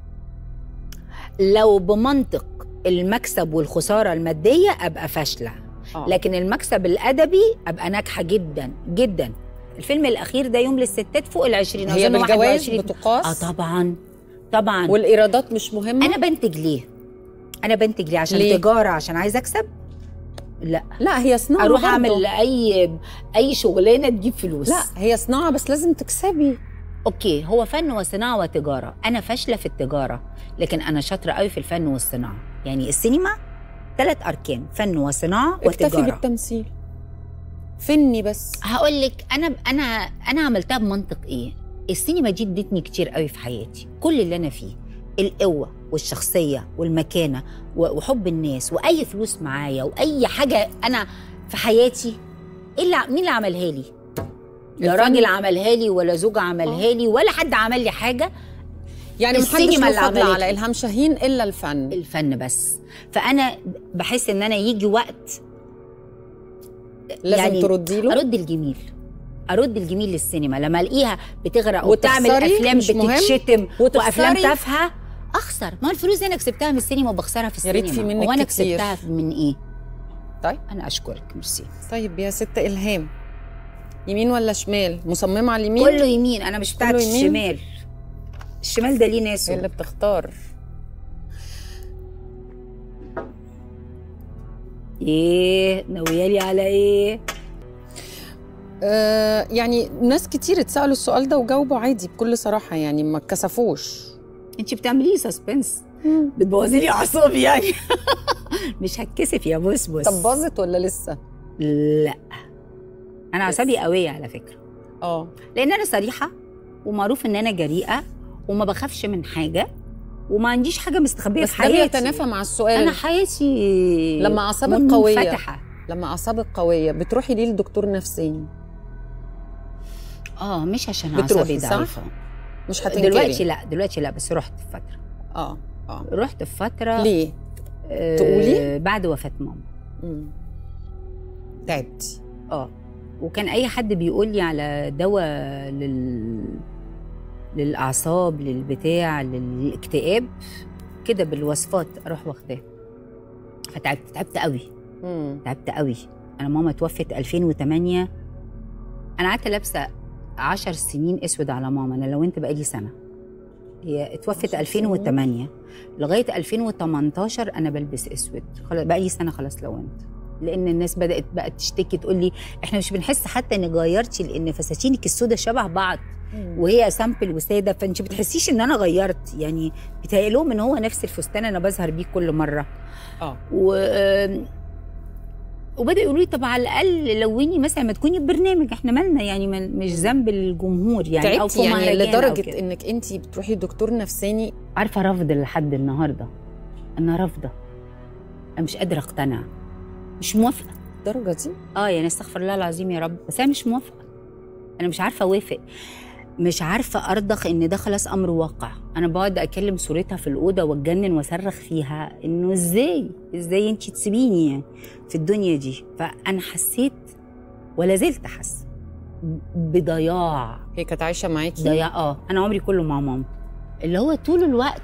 لو بمنطق المكسب والخساره الماديه ابقى فاشله آه. لكن المكسب الادبي ابقى ناجحه جدا جدا الفيلم الاخير ده يوم للستات فوق ال 20 هي أظن بالجواز 21. بتقاس اه طبعا طبعا والايرادات مش مهمه انا بنتج ليه انا بنتج ليه عشان ليه؟ تجاره عشان عايز اكسب لا لا هي صناعه اروح برضه. اعمل اي اي شغلانه تجيب فلوس لا هي صناعه بس لازم تكسبي اوكي هو فن وصناعه وتجاره انا فاشله في التجاره لكن انا شاطره قوي في الفن والصناعه يعني السينما ثلاث اركان فن وصناعه اكتفي وتجاره بالتمثيل فني بس هقول لك انا انا انا عملتها بمنطق ايه السينما دي ادتني كتير قوي في حياتي كل اللي انا فيه القوه والشخصيه والمكانه و- وحب الناس واي فلوس معايا واي حاجه انا في حياتي ايه اللي مين اللي عملها لي لا الفن. راجل عملها لي ولا زوج عملها لي ولا حد عمل لي حاجه يعني محدش السينما له اللي فضل عملته. على الهام شاهين الا الفن الفن بس فانا بحس ان انا يجي وقت لازم يعني تردي له ارد الجميل ارد الجميل للسينما لما الاقيها بتغرق وتعمل وتخسري، افلام مش مهم. بتتشتم وتخسري. وافلام تافهه اخسر ما هو الفلوس دي انا كسبتها من السينما وبخسرها في يا السينما ريت في منك وانا كتير. كسبتها من ايه طيب انا اشكرك ميرسي طيب يا ست الهام يمين ولا شمال مصممه على اليمين كله يمين انا مش بتاعت كله يمين؟ الشمال الشمال ده ليه هي ناسه اللي بتختار ايه ناويالي على ايه آه يعني ناس كتير اتسالوا السؤال ده وجاوبوا عادي بكل صراحه يعني ما اتكسفوش انت بتعمليه سسبنس بتبوظي لي اعصابي يعني مش هتكسف يا بوس بوس طب باظت ولا لسه لا انا اعصابي قويه على فكره اه لان انا صريحه ومعروف ان انا جريئه وما بخافش من حاجه وما عنديش حاجه مستخبيه بس في ده حياتي بيتنافى مع السؤال انا حياتي لما اعصابك قويه منفتحه لما اعصابك قويه بتروحي ليه لدكتور نفسي اه مش عشان بتروحي، اعصابي صح؟ ضعيفه مش هتنكري دلوقتي لا دلوقتي لا بس رحت في فتره اه اه رحت في فتره ليه آه تقولي؟ بعد وفاه ماما مم. تعبتي اه وكان اي حد بيقول لي على دواء لل للاعصاب للبتاع للاكتئاب كده بالوصفات اروح واخداه فتعبت تعبت قوي مم. تعبت قوي انا ماما توفت 2008 انا قعدت لابسه 10 سنين اسود على ماما انا لو انت بقالي سنه هي اتوفت 2008 لغايه 2018 انا بلبس اسود خلاص بقالي سنه خلاص لونت لان الناس بدات بقى تشتكي تقول لي احنا مش بنحس حتى انك غيرتي لان فساتينك السوداء شبه بعض وهي سامبل وساده فانت بتحسيش ان انا غيرت يعني بيتهيأ لهم ان هو نفس الفستان انا بظهر بيه كل مره اه و وبدأوا يقولوا لي طب على الاقل لوني مثلا ما تكوني ببرنامج احنا مالنا يعني ما- مش ذنب الجمهور يعني او في تعبتي يعني مهرجان أو لدرجه كده. انك انت بتروحي لدكتور نفساني عارفه رفض لحد النهارده انا رافضه انا مش قادره اقتنع مش موافقه الدرجه دي اه يعني استغفر الله العظيم يا رب بس انا مش موافقه انا مش عارفه اوافق مش عارفه ارضخ ان ده خلاص امر واقع انا بقعد اكلم صورتها في الاوضه واتجنن واصرخ فيها انه ازاي ازاي انت تسيبيني يعني في الدنيا دي فانا حسيت ولا زلت حاسه بضياع هي كانت عايشه معاكي ضياع اه انا عمري كله مع ماما اللي هو طول الوقت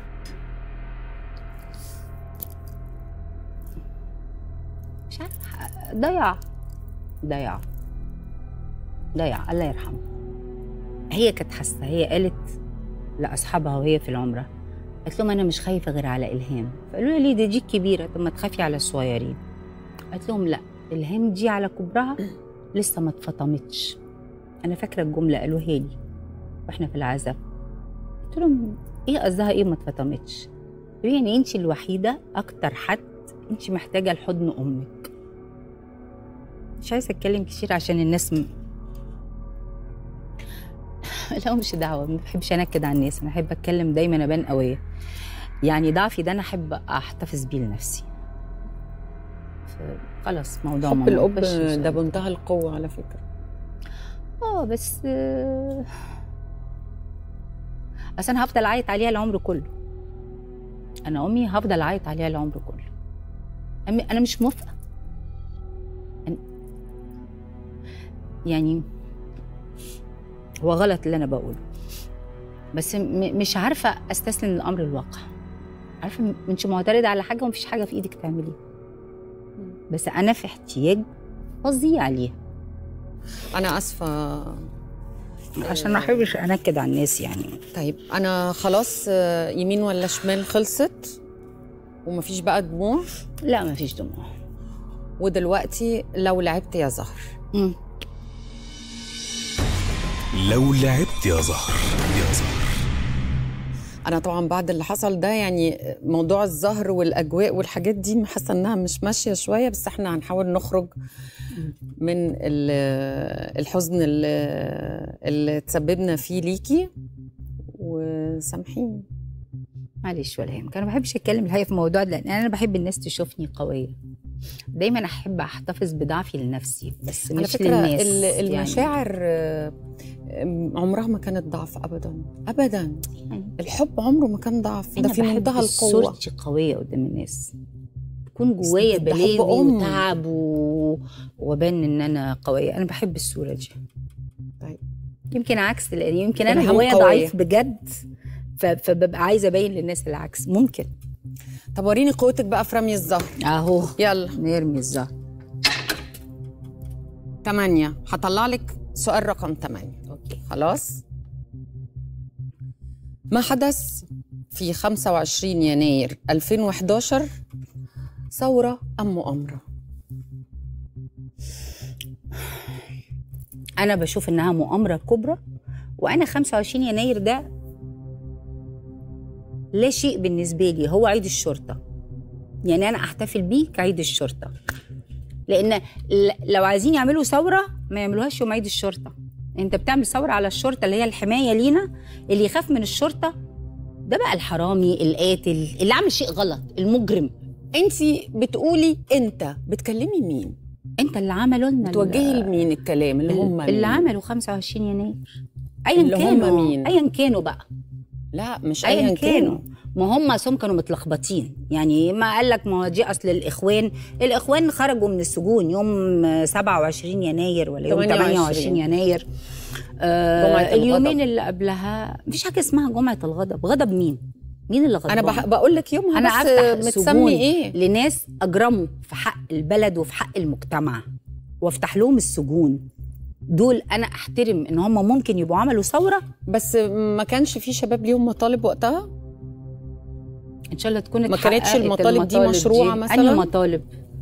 مش عارفه ضياع ضياع ضياع الله يرحمه هي كانت حاسه هي قالت لاصحابها وهي في العمره قالت لهم انا مش خايفه غير على الهام فقالوا لها ليه دي دي كبيره طب ما تخافي على الصغيرين قالت لهم لا الهام دي على كبرها لسه ما اتفطمتش انا فاكره الجمله قالوها لي واحنا في العزاء قلت لهم ايه قصدها ايه ما اتفطمتش قالوا يعني انت الوحيده اكتر حد انت محتاجه لحضن امك مش عايزه اتكلم كتير عشان الناس م... لا مش دعوه ما بحبش انكد على الناس انا احب اتكلم دايما ابان قويه يعني ضعفي ده انا احب احتفظ بيه لنفسي ف- خلاص موضوع حب ماما. الاب مش- مش- ده بمنتهى القوه على فكره اه بس آه، اصل انا هفضل اعيط عليها العمر كله انا امي هفضل اعيط عليها العمر كله أمي- انا مش موافقه أنا- يعني هو غلط اللي انا بقوله بس م- مش عارفه استسلم للامر الواقع عارفه م- انت معترضه على حاجه ومفيش حاجه في ايدك تعمليها بس انا في احتياج فظيع ليها انا اسفه عشان ما احبش انكد على الناس يعني طيب انا خلاص آه، يمين ولا شمال خلصت ومفيش بقى دموع لا ما فيش دموع ودلوقتي لو لعبت يا زهر مم. لو لعبت يا زهر يا زهر انا طبعا بعد اللي حصل ده يعني موضوع الزهر والاجواء والحاجات دي حاسه انها مش ماشيه شويه بس احنا هنحاول نخرج من ال- الحزن اللي, اللي تسببنا فيه ليكي وسامحيني معلش ولا يهمك انا ما بحبش اتكلم الحقيقه في الموضوع ده لان انا بحب الناس تشوفني قويه دايما احب احتفظ بضعفي لنفسي بس على مش فكره للناس ال- يعني. المشاعر آه، عمرها ما كانت ضعف ابدا ابدا يعني الحب عمره ما كان ضعف ده أنا في بحب منتهى القوه صورتي قويه قدام الناس تكون بس جوايا ده حب بلاوي أم. وتعب و... وبان ان انا قويه انا بحب الصوره دي طيب يمكن عكس لان يمكن انا إلهام جوايا قوية. ضعيف بجد ف... فببقى عايزه ابين للناس العكس ممكن طب وريني قوتك بقى في رمي الزهر اهو يلا نرمي الزهر تمانية هطلع لك سؤال رقم تمانية اوكي خلاص ما حدث في 25 يناير 2011 ثورة أم مؤامرة؟ انا بشوف انها مؤامره كبرى وانا 25 يناير ده لا شيء بالنسبه لي هو عيد الشرطه يعني انا احتفل بيه كعيد الشرطه لان ل- لو عايزين يعملوا ثوره ما يعملوهاش يوم عيد الشرطه انت بتعمل ثوره على الشرطه اللي هي الحمايه لينا اللي يخاف من الشرطه ده بقى الحرامي القاتل اللي عامل شيء غلط المجرم انت بتقولي انت بتكلمي مين انت اللي عمله لنا بتوجهي ال- لمين الكلام اللي هم اللي مين؟ عملوا 25 يناير ايا اللي هم كانوا مين؟ ايا كانوا بقى لا مش ايا ايا كانوا كانوا ما هم اصلا كانوا متلخبطين يعني ما قال لك ما هو دي اصل الاخوان الاخوان خرجوا من السجون يوم 27 يناير ولا يوم 28 28 يناير جمعة آه الغضب. اليومين اللي قبلها مفيش حاجه اسمها جمعه الغضب غضب مين مين اللي غضبان انا بح... بقول لك يومها انا بس افتح متسمي سجون ايه لناس اجرموا في حق البلد وفي حق المجتمع وافتح لهم السجون دول انا احترم ان هم ممكن يبقوا عملوا ثوره بس ما كانش في شباب ليهم مطالب وقتها ان شاء الله تكون ما كانتش اتحققت المطالب دي مشروعة مثلاً؟ انهي مطالب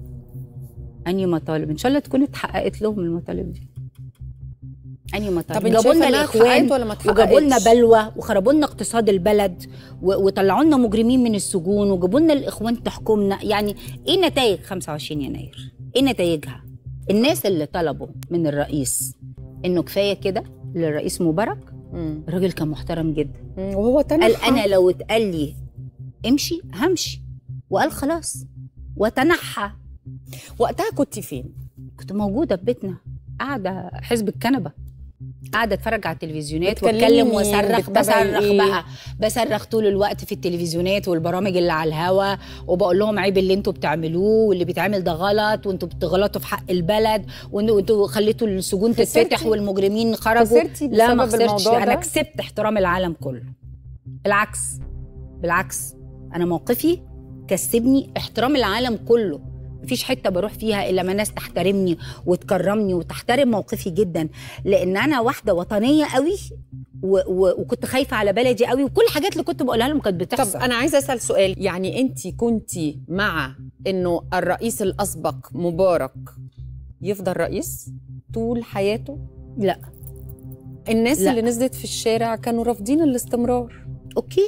انهي مطالب ان شاء الله تكون اتحققت لهم المطالب دي انهي مطالب طب انت جابوا لنا شايفة إنها الاخوان اتحققت ولا ما وجابوا لنا اتحققتش؟ بلوى وخربوا لنا اقتصاد البلد و- وطلعوا لنا مجرمين من السجون وجابوا لنا الاخوان تحكمنا يعني ايه نتائج 25 يناير ايه نتائجها الناس اللي طلبوا من الرئيس انه كفايه كده للرئيس مبارك مم. الراجل كان محترم جدا مم. وهو تنحى قال انا لو اتقال لي امشي همشي وقال خلاص وتنحى وقتها كنت فين كنت موجوده في بيتنا قاعده حزب الكنبه قاعده اتفرج على التلفزيونات بتكلمي واتكلم مين؟ واصرخ بتتابعي بصرخ إيه؟ بقى بصرخ طول الوقت في التلفزيونات والبرامج اللي على الهوا وبقول لهم عيب اللي انتوا بتعملوه واللي بيتعمل ده غلط وانتوا بتغلطوا في حق البلد وإن- وانتوا خليتوا السجون خسرتي؟ تتفتح والمجرمين خرجوا خسرتي لا ما بسبب خسرتش الموضوع انا ده؟ كسبت احترام العالم كله بالعكس بالعكس انا موقفي كسبني احترام العالم كله مفيش حته بروح فيها الا ما ناس تحترمني وتكرمني وتحترم موقفي جدا لان انا واحده وطنيه قوي و و وكنت خايفه على بلدي قوي وكل الحاجات اللي كنت بقولها لهم كانت طب بتحصل انا عايزه اسال سؤال يعني انت كنت مع انه الرئيس الاسبق مبارك يفضل رئيس طول حياته لا الناس لا. اللي نزلت في الشارع كانوا رافضين الاستمرار اوكي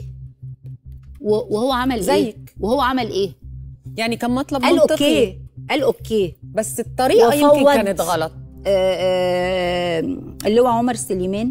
و- وهو عمل ايه زيك. وهو عمل ايه يعني كان مطلب قال منطقي اوكي قال اوكي بس الطريقه يمكن وفوض. كانت غلط آه، آه، اللي هو عمر سليمان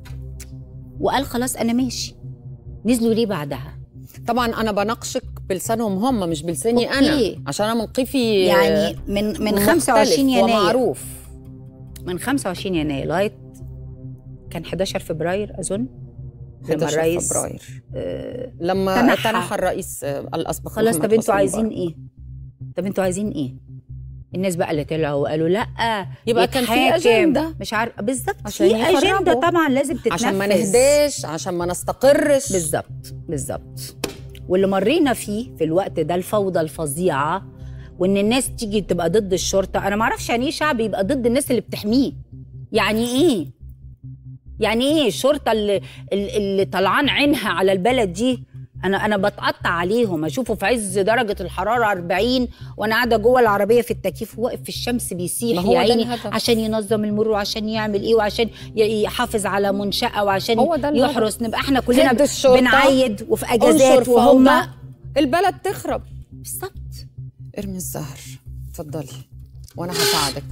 وقال خلاص انا ماشي نزلوا ليه بعدها طبعا انا بناقشك بلسانهم هم مش بلساني أوكي. انا عشان انا موقفي يعني من من مختلف 25 يناير ومعروف من 25 يناير لغايه كان 11 فبراير اظن لما 11 الرئيس فبراير آه، لما تنحى. تنحى, الرئيس آه، الاسبق خلاص محمد طب انتوا حسني عايزين مبارك. ايه؟ طب انتوا عايزين ايه؟ الناس بقى اللي طلعوا وقالوا لا يبقى كان في يتحاكم. أجندة. مش عارف بالظبط عشان في اجنده يخربوا. طبعا لازم تتنفذ عشان ما نهداش عشان ما نستقرش بالظبط بالظبط واللي مرينا فيه في الوقت ده الفوضى الفظيعه وان الناس تيجي تبقى ضد الشرطه انا ما اعرفش يعني ايه شعب يبقى ضد الناس اللي بتحميه يعني ايه يعني ايه الشرطه اللي اللي اللي طلعان عينها على البلد دي انا انا بتقطع عليهم اشوفه في عز درجه الحراره 40 وانا قاعده جوه العربيه في التكييف واقف في الشمس ما بيسيح هو يا ده عيني الهدف. عشان ينظم المرور وعشان يعمل ايه وعشان ي- يحافظ على منشاه وعشان هو ده الهدف. يحرس نبقى احنا كلنا هد الشرطة، بنعيد وفي انشر اجازات وهم فوضى البلد تخرب بالظبط ارمي الزهر اتفضلي وانا هساعدك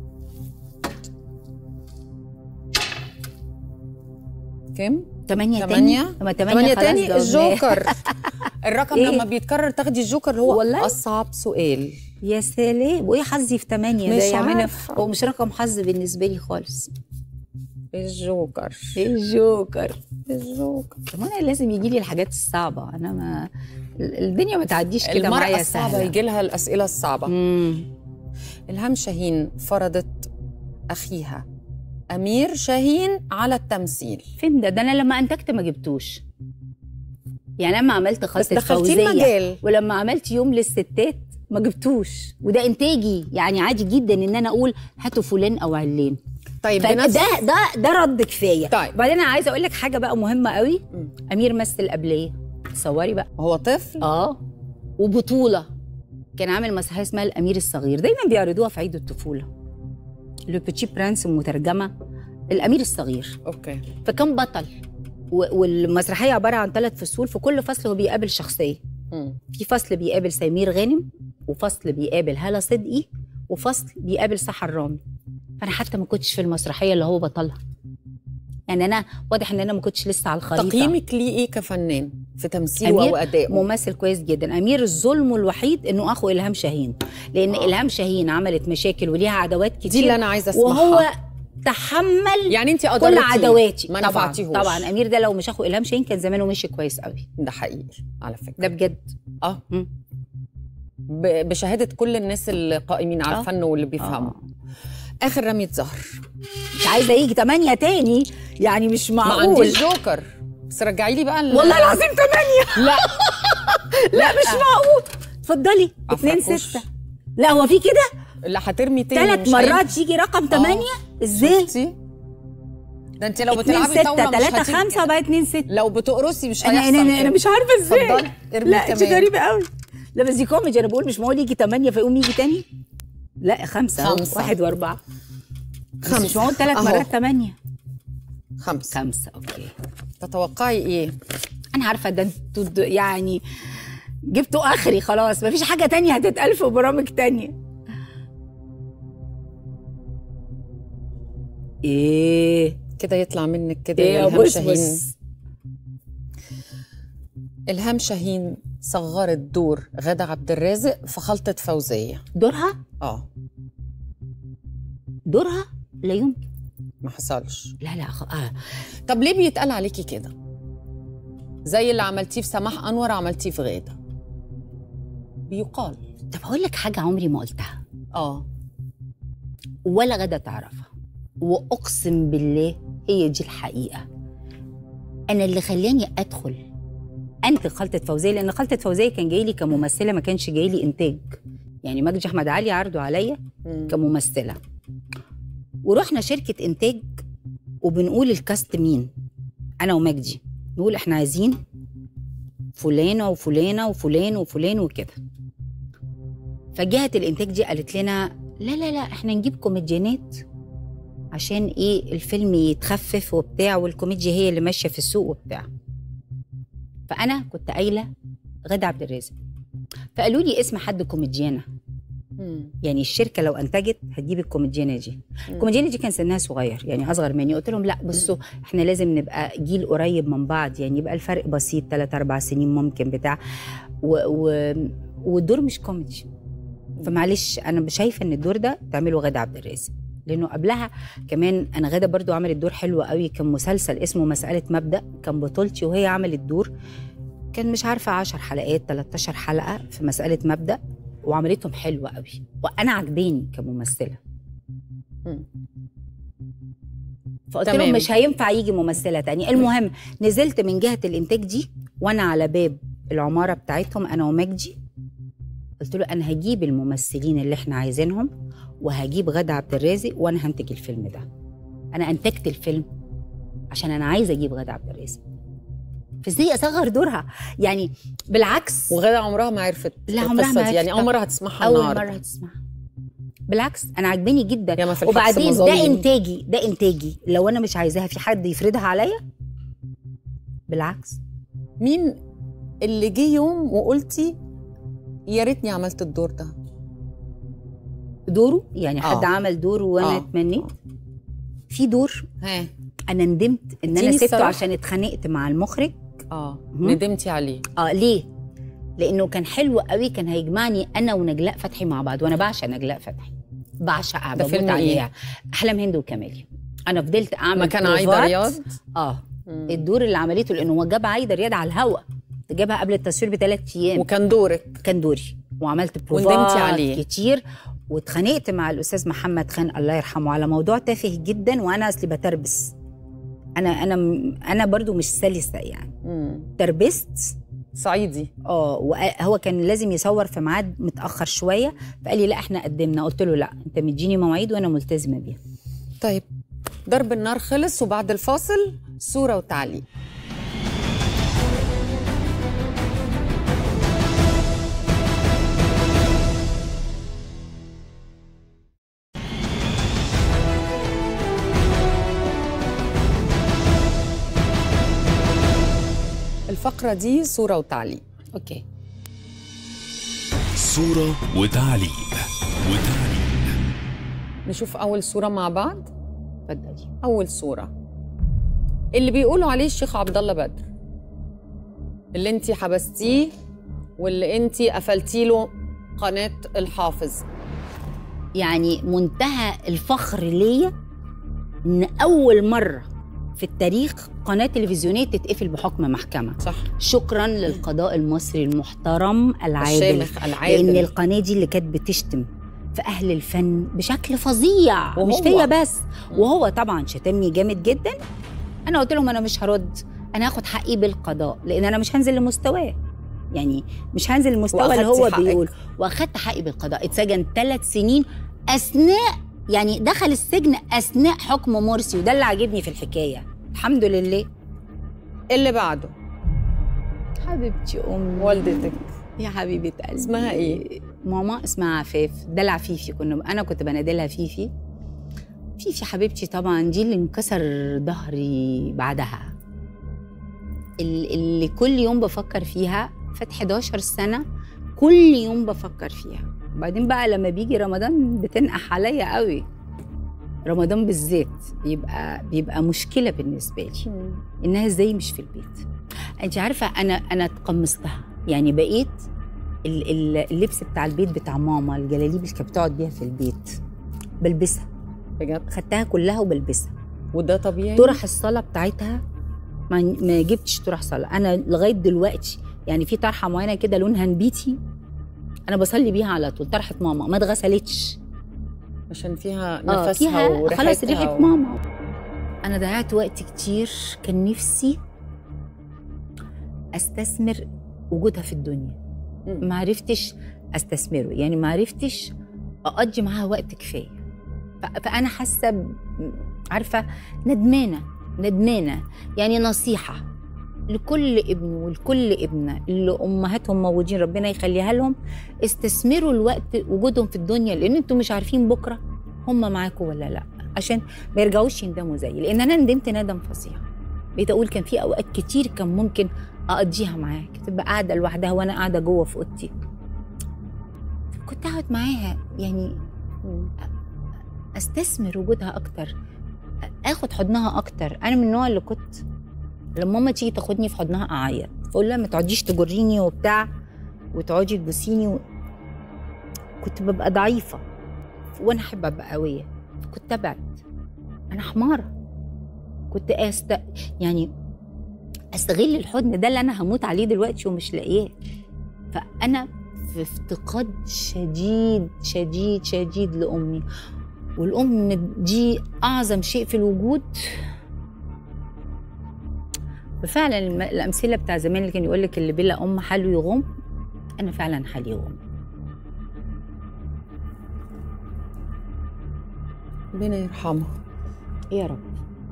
كم؟ 8 تمانية تاني 8 تاني خلاص جاوبناه. الجوكر الرقم إيه؟ لما بيتكرر تاخدي الجوكر اللي هو والله؟ اصعب سؤال يا سلام وايه حظي في 8 ده مش يعني أنا- عارفة. هو مش رقم حظ بالنسبه لي خالص الجوكر الجوكر الجوكر طب انا لازم يجي لي الحاجات الصعبه انا ما ال- الدنيا ما تعديش كده المرأة معايا الصعبة سهله يجي لها الأسئلة الصعبة مم. إلهام شاهين فرضت أخيها أمير شاهين على التمثيل فين ده ده انا لما انتجت ما جبتوش يعني لما عملت بس خلطه دخلتيه فوزيه المجال ولما عملت يوم للستات ما جبتوش وده انتاجي يعني عادي جدا ان انا اقول هاتوا فلان او علان طيب فده بنفس ده ده رد كفايه طيب. وبعدين انا عايزه اقول لك حاجه بقى مهمه قوي مم. امير مثل قبليه تصوري بقى هو طفل اه وبطوله كان عامل مسرحيه اسمها الامير الصغير دايما بيعرضوها في عيد الطفوله لو بيتشي برانس مترجمه الامير الصغير اوكي فكان بطل و- والمسرحيه عباره عن ثلاث فصول في كل فصل هو بيقابل شخصيه مم. في فصل بيقابل سمير غانم وفصل بيقابل هالة صدقي وفصل بيقابل سحر رامي فانا حتى ما كنتش في المسرحيه اللي هو بطلها يعني انا واضح ان انا ما كنتش لسه على الخريطه تقييمك ليه ايه كفنان في تمثيله أمير او ادائه ممثل كويس جدا امير الظلم الوحيد انه اخو الهام شاهين لان آه. آه. الهام شاهين عملت مشاكل وليها عداوات كتير دي اللي انا عايزه اسمعها وهو تحمل يعني انت كل قدرتي عدواتي ما طبعا نفعتيهوش طبعا امير ده لو مش اخو الهام شاهين كان زمانه مشي كويس قوي ده حقيقي على فكره ده بجد اه مم. ب- بشهاده كل الناس القائمين على آه. الفن واللي بيفهموا آه. اخر رميه زهر مش عايزه يجي تمانية تاني يعني مش ما معقول عنديش جوكر بس رجعي لي بقى ال- والله العظيم تمانية لا لا مش معقول اتفضلي اتنين عفركوش. ستة لا هو في كده اللي هترمي تاني ثلاث مش مرات يجي رقم تمانية ازاي شفتي؟ ده انت لو اتنين بتلعبي ستة طاوله مش تلاتة هتيجي خمسة كده. وبقى اتنين ستة لو بتقرصي مش انا هيحصل انا انا كده. مش عارفه ازاي اتفضلي ارمي لا دي كمان. غريبه قوي لا بس دي كوميدي انا بقول مش معقول يجي تمانية فيقوم يجي تاني لا خمسة أهو، خمسة. واحد واربعة بس خمسة. مش معقول ثلاث أهو. مرات تمانية خمسة خمسة اوكي تتوقعي ايه؟ انا عارفه ده انتوا د- يعني جبتوا اخري خلاص مفيش حاجه تانية هتتقال في برامج تانية ايه كده يطلع منك كده ايه يا يا الهام بص شاهين بص الهام شاهين صغرت دور غادة عبد الرازق في خلطة فوزية دورها اه دورها لا يمكن ما حصلش لا لا خ... آه. طب ليه بيتقال عليكي كده؟ زي اللي عملتيه في سماح انور عملتيه في غادة بيقال طب هقول لك حاجه عمري ما قلتها اه ولا غدا تعرفها واقسم بالله هي دي الحقيقه انا اللي خلاني ادخل انتج خلطه فوزيه لان خلطه فوزيه كان جاي لي كممثله ما كانش جاي لي انتاج يعني مجدي احمد علي عرضوا عليا مم. كممثله ورحنا شركه انتاج وبنقول الكاست مين انا ومجدي نقول احنا عايزين فلانه وفلانه وفلان وفلان وكده فجهه الانتاج دي قالت لنا لا لا لا احنا نجيب كوميديانات عشان ايه الفيلم يتخفف وبتاع والكوميديا هي اللي ماشيه في السوق وبتاع فانا كنت قايله غادة عبد الرازق فقالوا لي اسم حد كوميديانه مم. يعني الشركه لو انتجت هتجيب الكوميديانه دي الكوميديانه دي كان سنها صغير يعني اصغر مني قلت لهم لا بصوا احنا لازم نبقى جيل قريب من بعض يعني يبقى الفرق بسيط 3 4 سنين ممكن بتاع و... و... والدور مش كوميدي فمعلش انا شايفه ان الدور ده تعمله غادة عبد الرازق لانه قبلها كمان انا غاده برضو عملت دور حلو قوي كان مسلسل اسمه مساله مبدا كان بطولتي وهي عملت دور كان مش عارفه 10 حلقات 13 حلقه في مساله مبدا وعملتهم حلوه قوي وانا عجباني كممثله مم. فقلت تمام. لهم مش هينفع يجي ممثله تانية المهم نزلت من جهه الانتاج دي وانا على باب العماره بتاعتهم انا ومجدي قلت له انا هجيب الممثلين اللي احنا عايزينهم وهجيب غادة عبد الرازق وانا هنتج الفيلم ده انا انتجت الفيلم عشان انا عايزه اجيب غادة عبد الرازق فازاي اصغر دورها يعني بالعكس وغادة عمرها ما عرفت لا، عمرها القصة ما دي يعني عرفت. اول مرة هتسمعها اول النهاردة مره هتسمعها بالعكس انا عجباني جدا ياما في الحبس وبعدين ده مظالم. انتاجي ده انتاجي لو انا مش عايزاها في حد يفرضها عليا بالعكس مين اللي جه يوم وقلتي يا ريتني عملت الدور ده دوره يعني حد آه. عمل دور وانا آه. اتمنيت في دور ها انا ندمت ان انا اديني سبته الصراحة. عشان اتخانقت مع المخرج اه مهم. ندمتي عليه اه ليه لانه كان حلو قوي كان هيجمعني انا ونجلاء فتحي مع بعض وانا بعشق نجلاء فتحي بعشقها ده بموت فيلم إيه؟ عليها احلام هند وكمالي انا فضلت اعمل مكان عايدة بروفات. رياض اه الدور اللي عملته لانه هو جاب عايده رياض على الهوا جابها قبل التصوير بثلاث ايام وكان دورك كان دوري وعملت وندمتي بروفات عليه. كتير واتخانقت مع الاستاذ محمد خان الله يرحمه على موضوع تافه جدا وانا اصلي بتربس انا انا انا برضو مش سلسه يعني مم. تربست صعيدي اه وهو كان لازم يصور في ميعاد متاخر شويه فقال لي لا احنا قدمنا قلت له لا انت مديني مواعيد وانا ملتزمه بيها طيب ضرب النار خلص وبعد الفاصل صورة وتعليق الفقره دي صوره وتعليق اوكي صورة وتعليق وتعليق نشوف اول صوره مع بعض اتفضلي اول صوره اللي بيقولوا عليه الشيخ عبد الله بدر اللي انت حبستيه واللي انت قفلتي له قناه الحافظ يعني منتهى الفخر ليا ان اول مره في التاريخ قناه تلفزيونيه تتقفل بحكم محكمه صح شكرا للقضاء المصري المحترم العادل الشامخ العادل لان القناه دي اللي كانت بتشتم في اهل الفن بشكل فظيع وهو. مش فيا بس وهو طبعا شتمني جامد جدا انا قلت لهم انا مش هرد انا هاخد حقي بالقضاء لان انا مش هنزل لمستواه يعني مش هنزل للمستوى اللي وأخدتي هو حقك. بيقول واخدت حقي بالقضاء اتسجن ثلاث سنين اثناء يعني دخل السجن اثناء حكم مرسي وده اللي عاجبني في الحكايه الحمد لله اللي بعده حبيبتي امي والدتك يا حبيبه قلبي اسمها ايه ماما اسمها عفاف دلع فيفي كنا انا كنت بنادلها فيفي فيفي حبيبتي طبعا دي اللي انكسر ظهري بعدها ال- اللي كل يوم بفكر فيها فات 11 سنه كل يوم بفكر فيها وبعدين بقى لما بيجي رمضان بتنقح عليا قوي رمضان بالذات بيبقى بيبقى مشكله بالنسبه لي انها ازاي مش في البيت انت عارفه انا انا اتقمصتها يعني بقيت ال- ال- اللبس بتاع البيت بتاع ماما الجلاليب اللي كانت بتقعد بيها في البيت بلبسها بجد خدتها كلها وبلبسها وده طبيعي طرح الصلاه بتاعتها ما, ما جبتش طرح صلاه انا لغايه دلوقتي يعني في طرحه معينه كده لونها نبيتي انا بصلي بيها على طول طرحه ماما ما اتغسلتش عشان فيها اه نفسها فيها وريحتها خلاص ريحه و- ماما انا ضيعت وقت كتير كان نفسي استثمر وجودها في الدنيا مم. ما عرفتش استثمره يعني ما عرفتش اقضي معاها وقت كفايه ف- فانا حاسه ب- عارفه ندمانه ندمانه يعني نصيحه لكل ابن ولكل ابنه اللي امهاتهم موجودين ربنا يخليها لهم استثمروا الوقت وجودهم في الدنيا لان انتوا مش عارفين بكره هم معاكم ولا لا عشان ما يرجعوش يندموا زيي لان انا ندمت ندم فظيع بقيت اقول كان في اوقات كتير كان ممكن اقضيها معاها كانت تبقى قاعده لوحدها وانا قاعده جوه في اوضتي كنت اقعد معاها يعني مم. استثمر وجودها اكتر اخد حضنها اكتر انا من النوع اللي كنت لما ماما تيجي تاخدني في حضنها اعيط فاقول لها ما تقعديش تجريني وبتاع وتقعدي تبوسيني و... كنت ببقى ضعيفه وانا احب ابقى قويه كنت ابعد انا حماره كنت أست... يعني استغل الحضن ده اللي انا هموت عليه دلوقتي ومش لاقياه فانا في افتقاد شديد شديد شديد لامي والام دي اعظم شيء في الوجود ففعلا الم- الامثله بتاع زمان اللي كان يقول لك اللي بلا ام حاله يغم انا فعلا حالي يغم ربنا يرحمها يا رب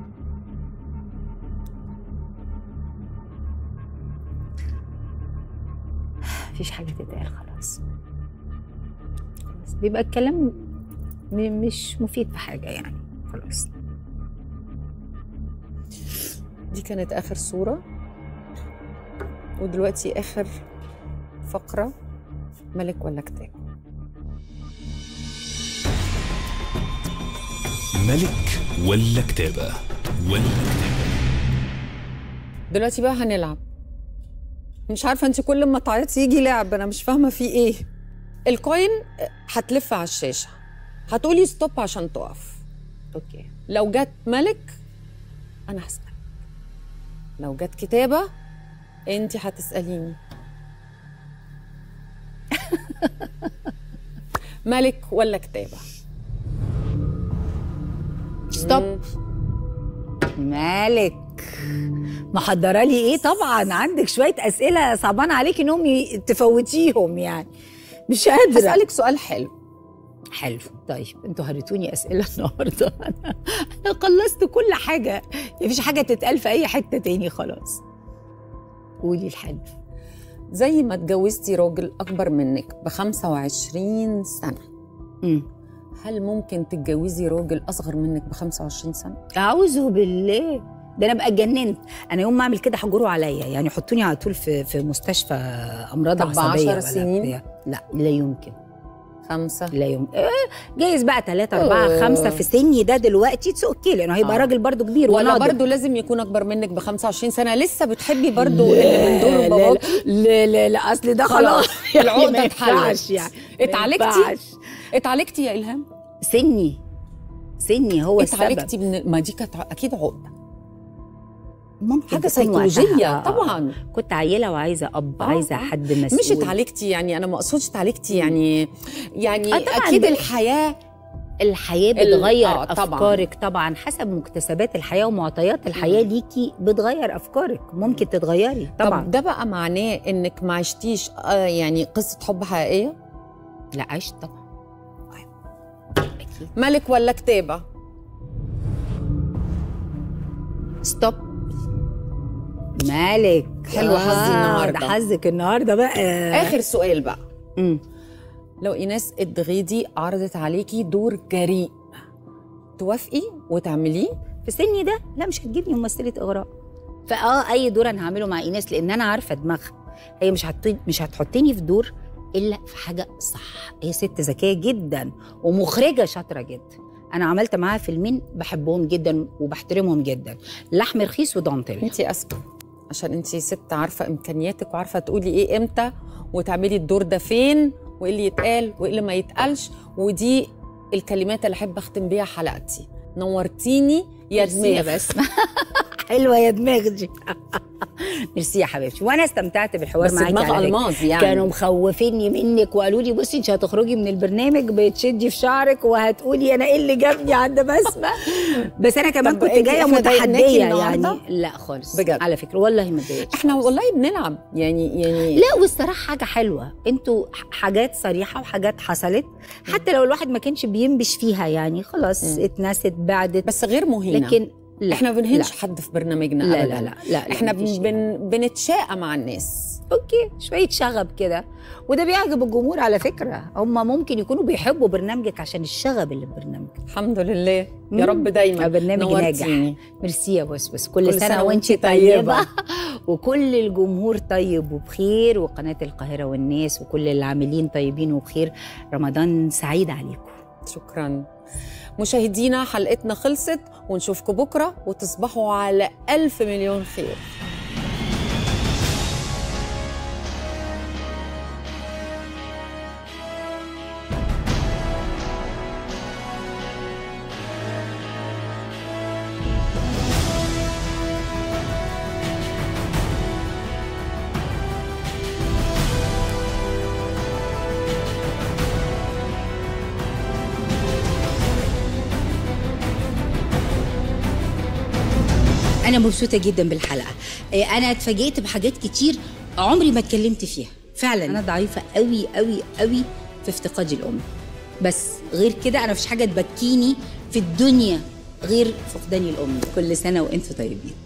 مفيش حاجه تتقال خلاص خلاص بيبقى الكلام م- مش مفيد في حاجه يعني خلاص دي كانت آخر صورة ودلوقتي آخر فقرة ملك ولا كتاب ملك ولا كتابة ولا كتابة دلوقتي بقى هنلعب مش عارفة انت كل ما تعيطي يجي لعب أنا مش فاهمة فيه إيه الكوين هتلف على الشاشة هتقولي ستوب عشان تقف اوكي لو جت ملك أنا هسألك لو جت كتابة انت هتسأليني ملك ولا كتابة ستوب مالك محضره لي ايه طبعا عندك شويه اسئله صعبان عليكي انهم ي- تفوتيهم يعني مش قادره هسألك سؤال حلو حلو طيب انتوا هريتوني اسئله النهارده انا انا خلصت كل حاجه مفيش حاجه تتقال في اي حته تاني خلاص قولي الحلو زي ما اتجوزتي راجل أكبر منك ب 25 سنة امم هل ممكن تتجوزي راجل أصغر منك ب 25 سنة؟ اعوذ بالله ده انا ابقى اتجننت انا يوم ما اعمل كده هجروا عليا يعني حطوني على طول في في مستشفى امراض طب عصبيه بعشر ولا سنين؟ بتاع. لا لا يمكن خمسة لا يمكن آه، جايز بقى ثلاثة أربعة أوه. خمسة في سني ده دلوقتي اتس اوكي لأنه هيبقى آه. راجل برضو كبير ولا وناضج. برضو لازم يكون اكبر منك ب 25 سنه لسه بتحبي برضو اللي من دول لا باباك لا لا لا اصل ده خلاص، خلاص العقدة ما اتحلت. ينفعش يعني ما اتعالجتي ينفعش. اتعالجتي يا الهام سني سني هو السبب اتعالجتي من ما دي كانت اكيد عقده ممكن حاجه تكون وقتها. سيكولوجيه آه، آه. طبعا كنت عيله وعايزه اب آه، عايزه آه. حد مسؤول مش اتعالجتي يعني انا ما اقصدش اتعالجتي يعني يعني آه، طبعاً اكيد ب- الحياه الحياه ال- بتغير آه، طبعاً. افكارك طبعا حسب مكتسبات الحياه ومعطيات الحياه ليكي بتغير افكارك ممكن تتغيري طبعا طب ده بقى معناه انك ما عشتيش آه يعني قصه حب حقيقيه لا عشت طبعا اكيد ملك ولا كتابه ستوب مالك حلو حظي النهاردة. ده حظك النهارده بقى اخر سؤال بقى مم. لو ايناس الدغيدي عرضت عليكي دور جريء توافقي وتعمليه في سني ده لا مش هتجيبني ممثله اغراء فاه اي دور انا هعمله مع ايناس لان انا عارفه دماغها هي مش هت... مش هتحطني في دور الا في حاجه صح هي ست ذكيه جدا ومخرجه شاطره جدا انا عملت معاها فيلمين بحبهم جدا وبحترمهم جدا لحم رخيص ودانتيل انت اسفه عشان انت ست عارفه امكانياتك وعارفه تقولي ايه امتى وتعملي الدور ده فين وايه اللي يتقال وايه اللي ما يتقالش ودي الكلمات اللي احب اختم بيها حلقتي نورتيني يا ميرسي يا دماغ بس حلوه يا دماغ دي ميرسي يا حبيبتي وانا استمتعت بالحوار بس معاكي دماغ على فكرة. الماظ يعني كانوا مخوفيني منك وقالوا لي بصي انت هتخرجي من البرنامج بتشدي في شعرك وهتقولي انا ايه اللي جابني عند بسمه بس انا كمان طب كنت انت جايه احنا ضايقناكي متحديه النهاردة؟ يعني لا خالص بجد؟ على فكره والله ما اتضايقتش احنا والله بنلعب يعني يعني لا والصراحه حاجه حلوه انتوا ح- حاجات صريحه وحاجات حصلت حتى لو الواحد ما كانش بينبش فيها يعني خلاص مم. اتنست بعدت بس غير مهينه لكن لا احنا ما بنهنش لا. حد في برنامجنا لا أبداً. لا لا لا, لا احنا مفيش بن بن بنتشاقى مع الناس اوكي شويه شغب كده وده بيعجب الجمهور على فكره هم ممكن يكونوا بيحبوا برنامجك عشان الشغب اللي في برنامجك الحمد لله يا مم. رب دايما برنامج نورتيني. ناجح ميرسي يا بس بس كل, كل سنه, سنة وانت وانتي طيبه, طيبة. وكل الجمهور طيب وبخير وقناه القاهره والناس وكل العاملين طيبين وبخير رمضان سعيد عليكم شكرا مشاهدينا حلقتنا خلصت ونشوفكم بكره وتصبحوا على ألف مليون خير انا مبسوطه جدا بالحلقه آه، انا اتفاجئت بحاجات كتير عمري ما اتكلمت فيها فعلا انا ضعيفه قوي قوي قوي في افتقادي الام بس غير كده انا مفيش حاجه تبكيني في الدنيا غير فقداني الام كل سنه وانتم طيبين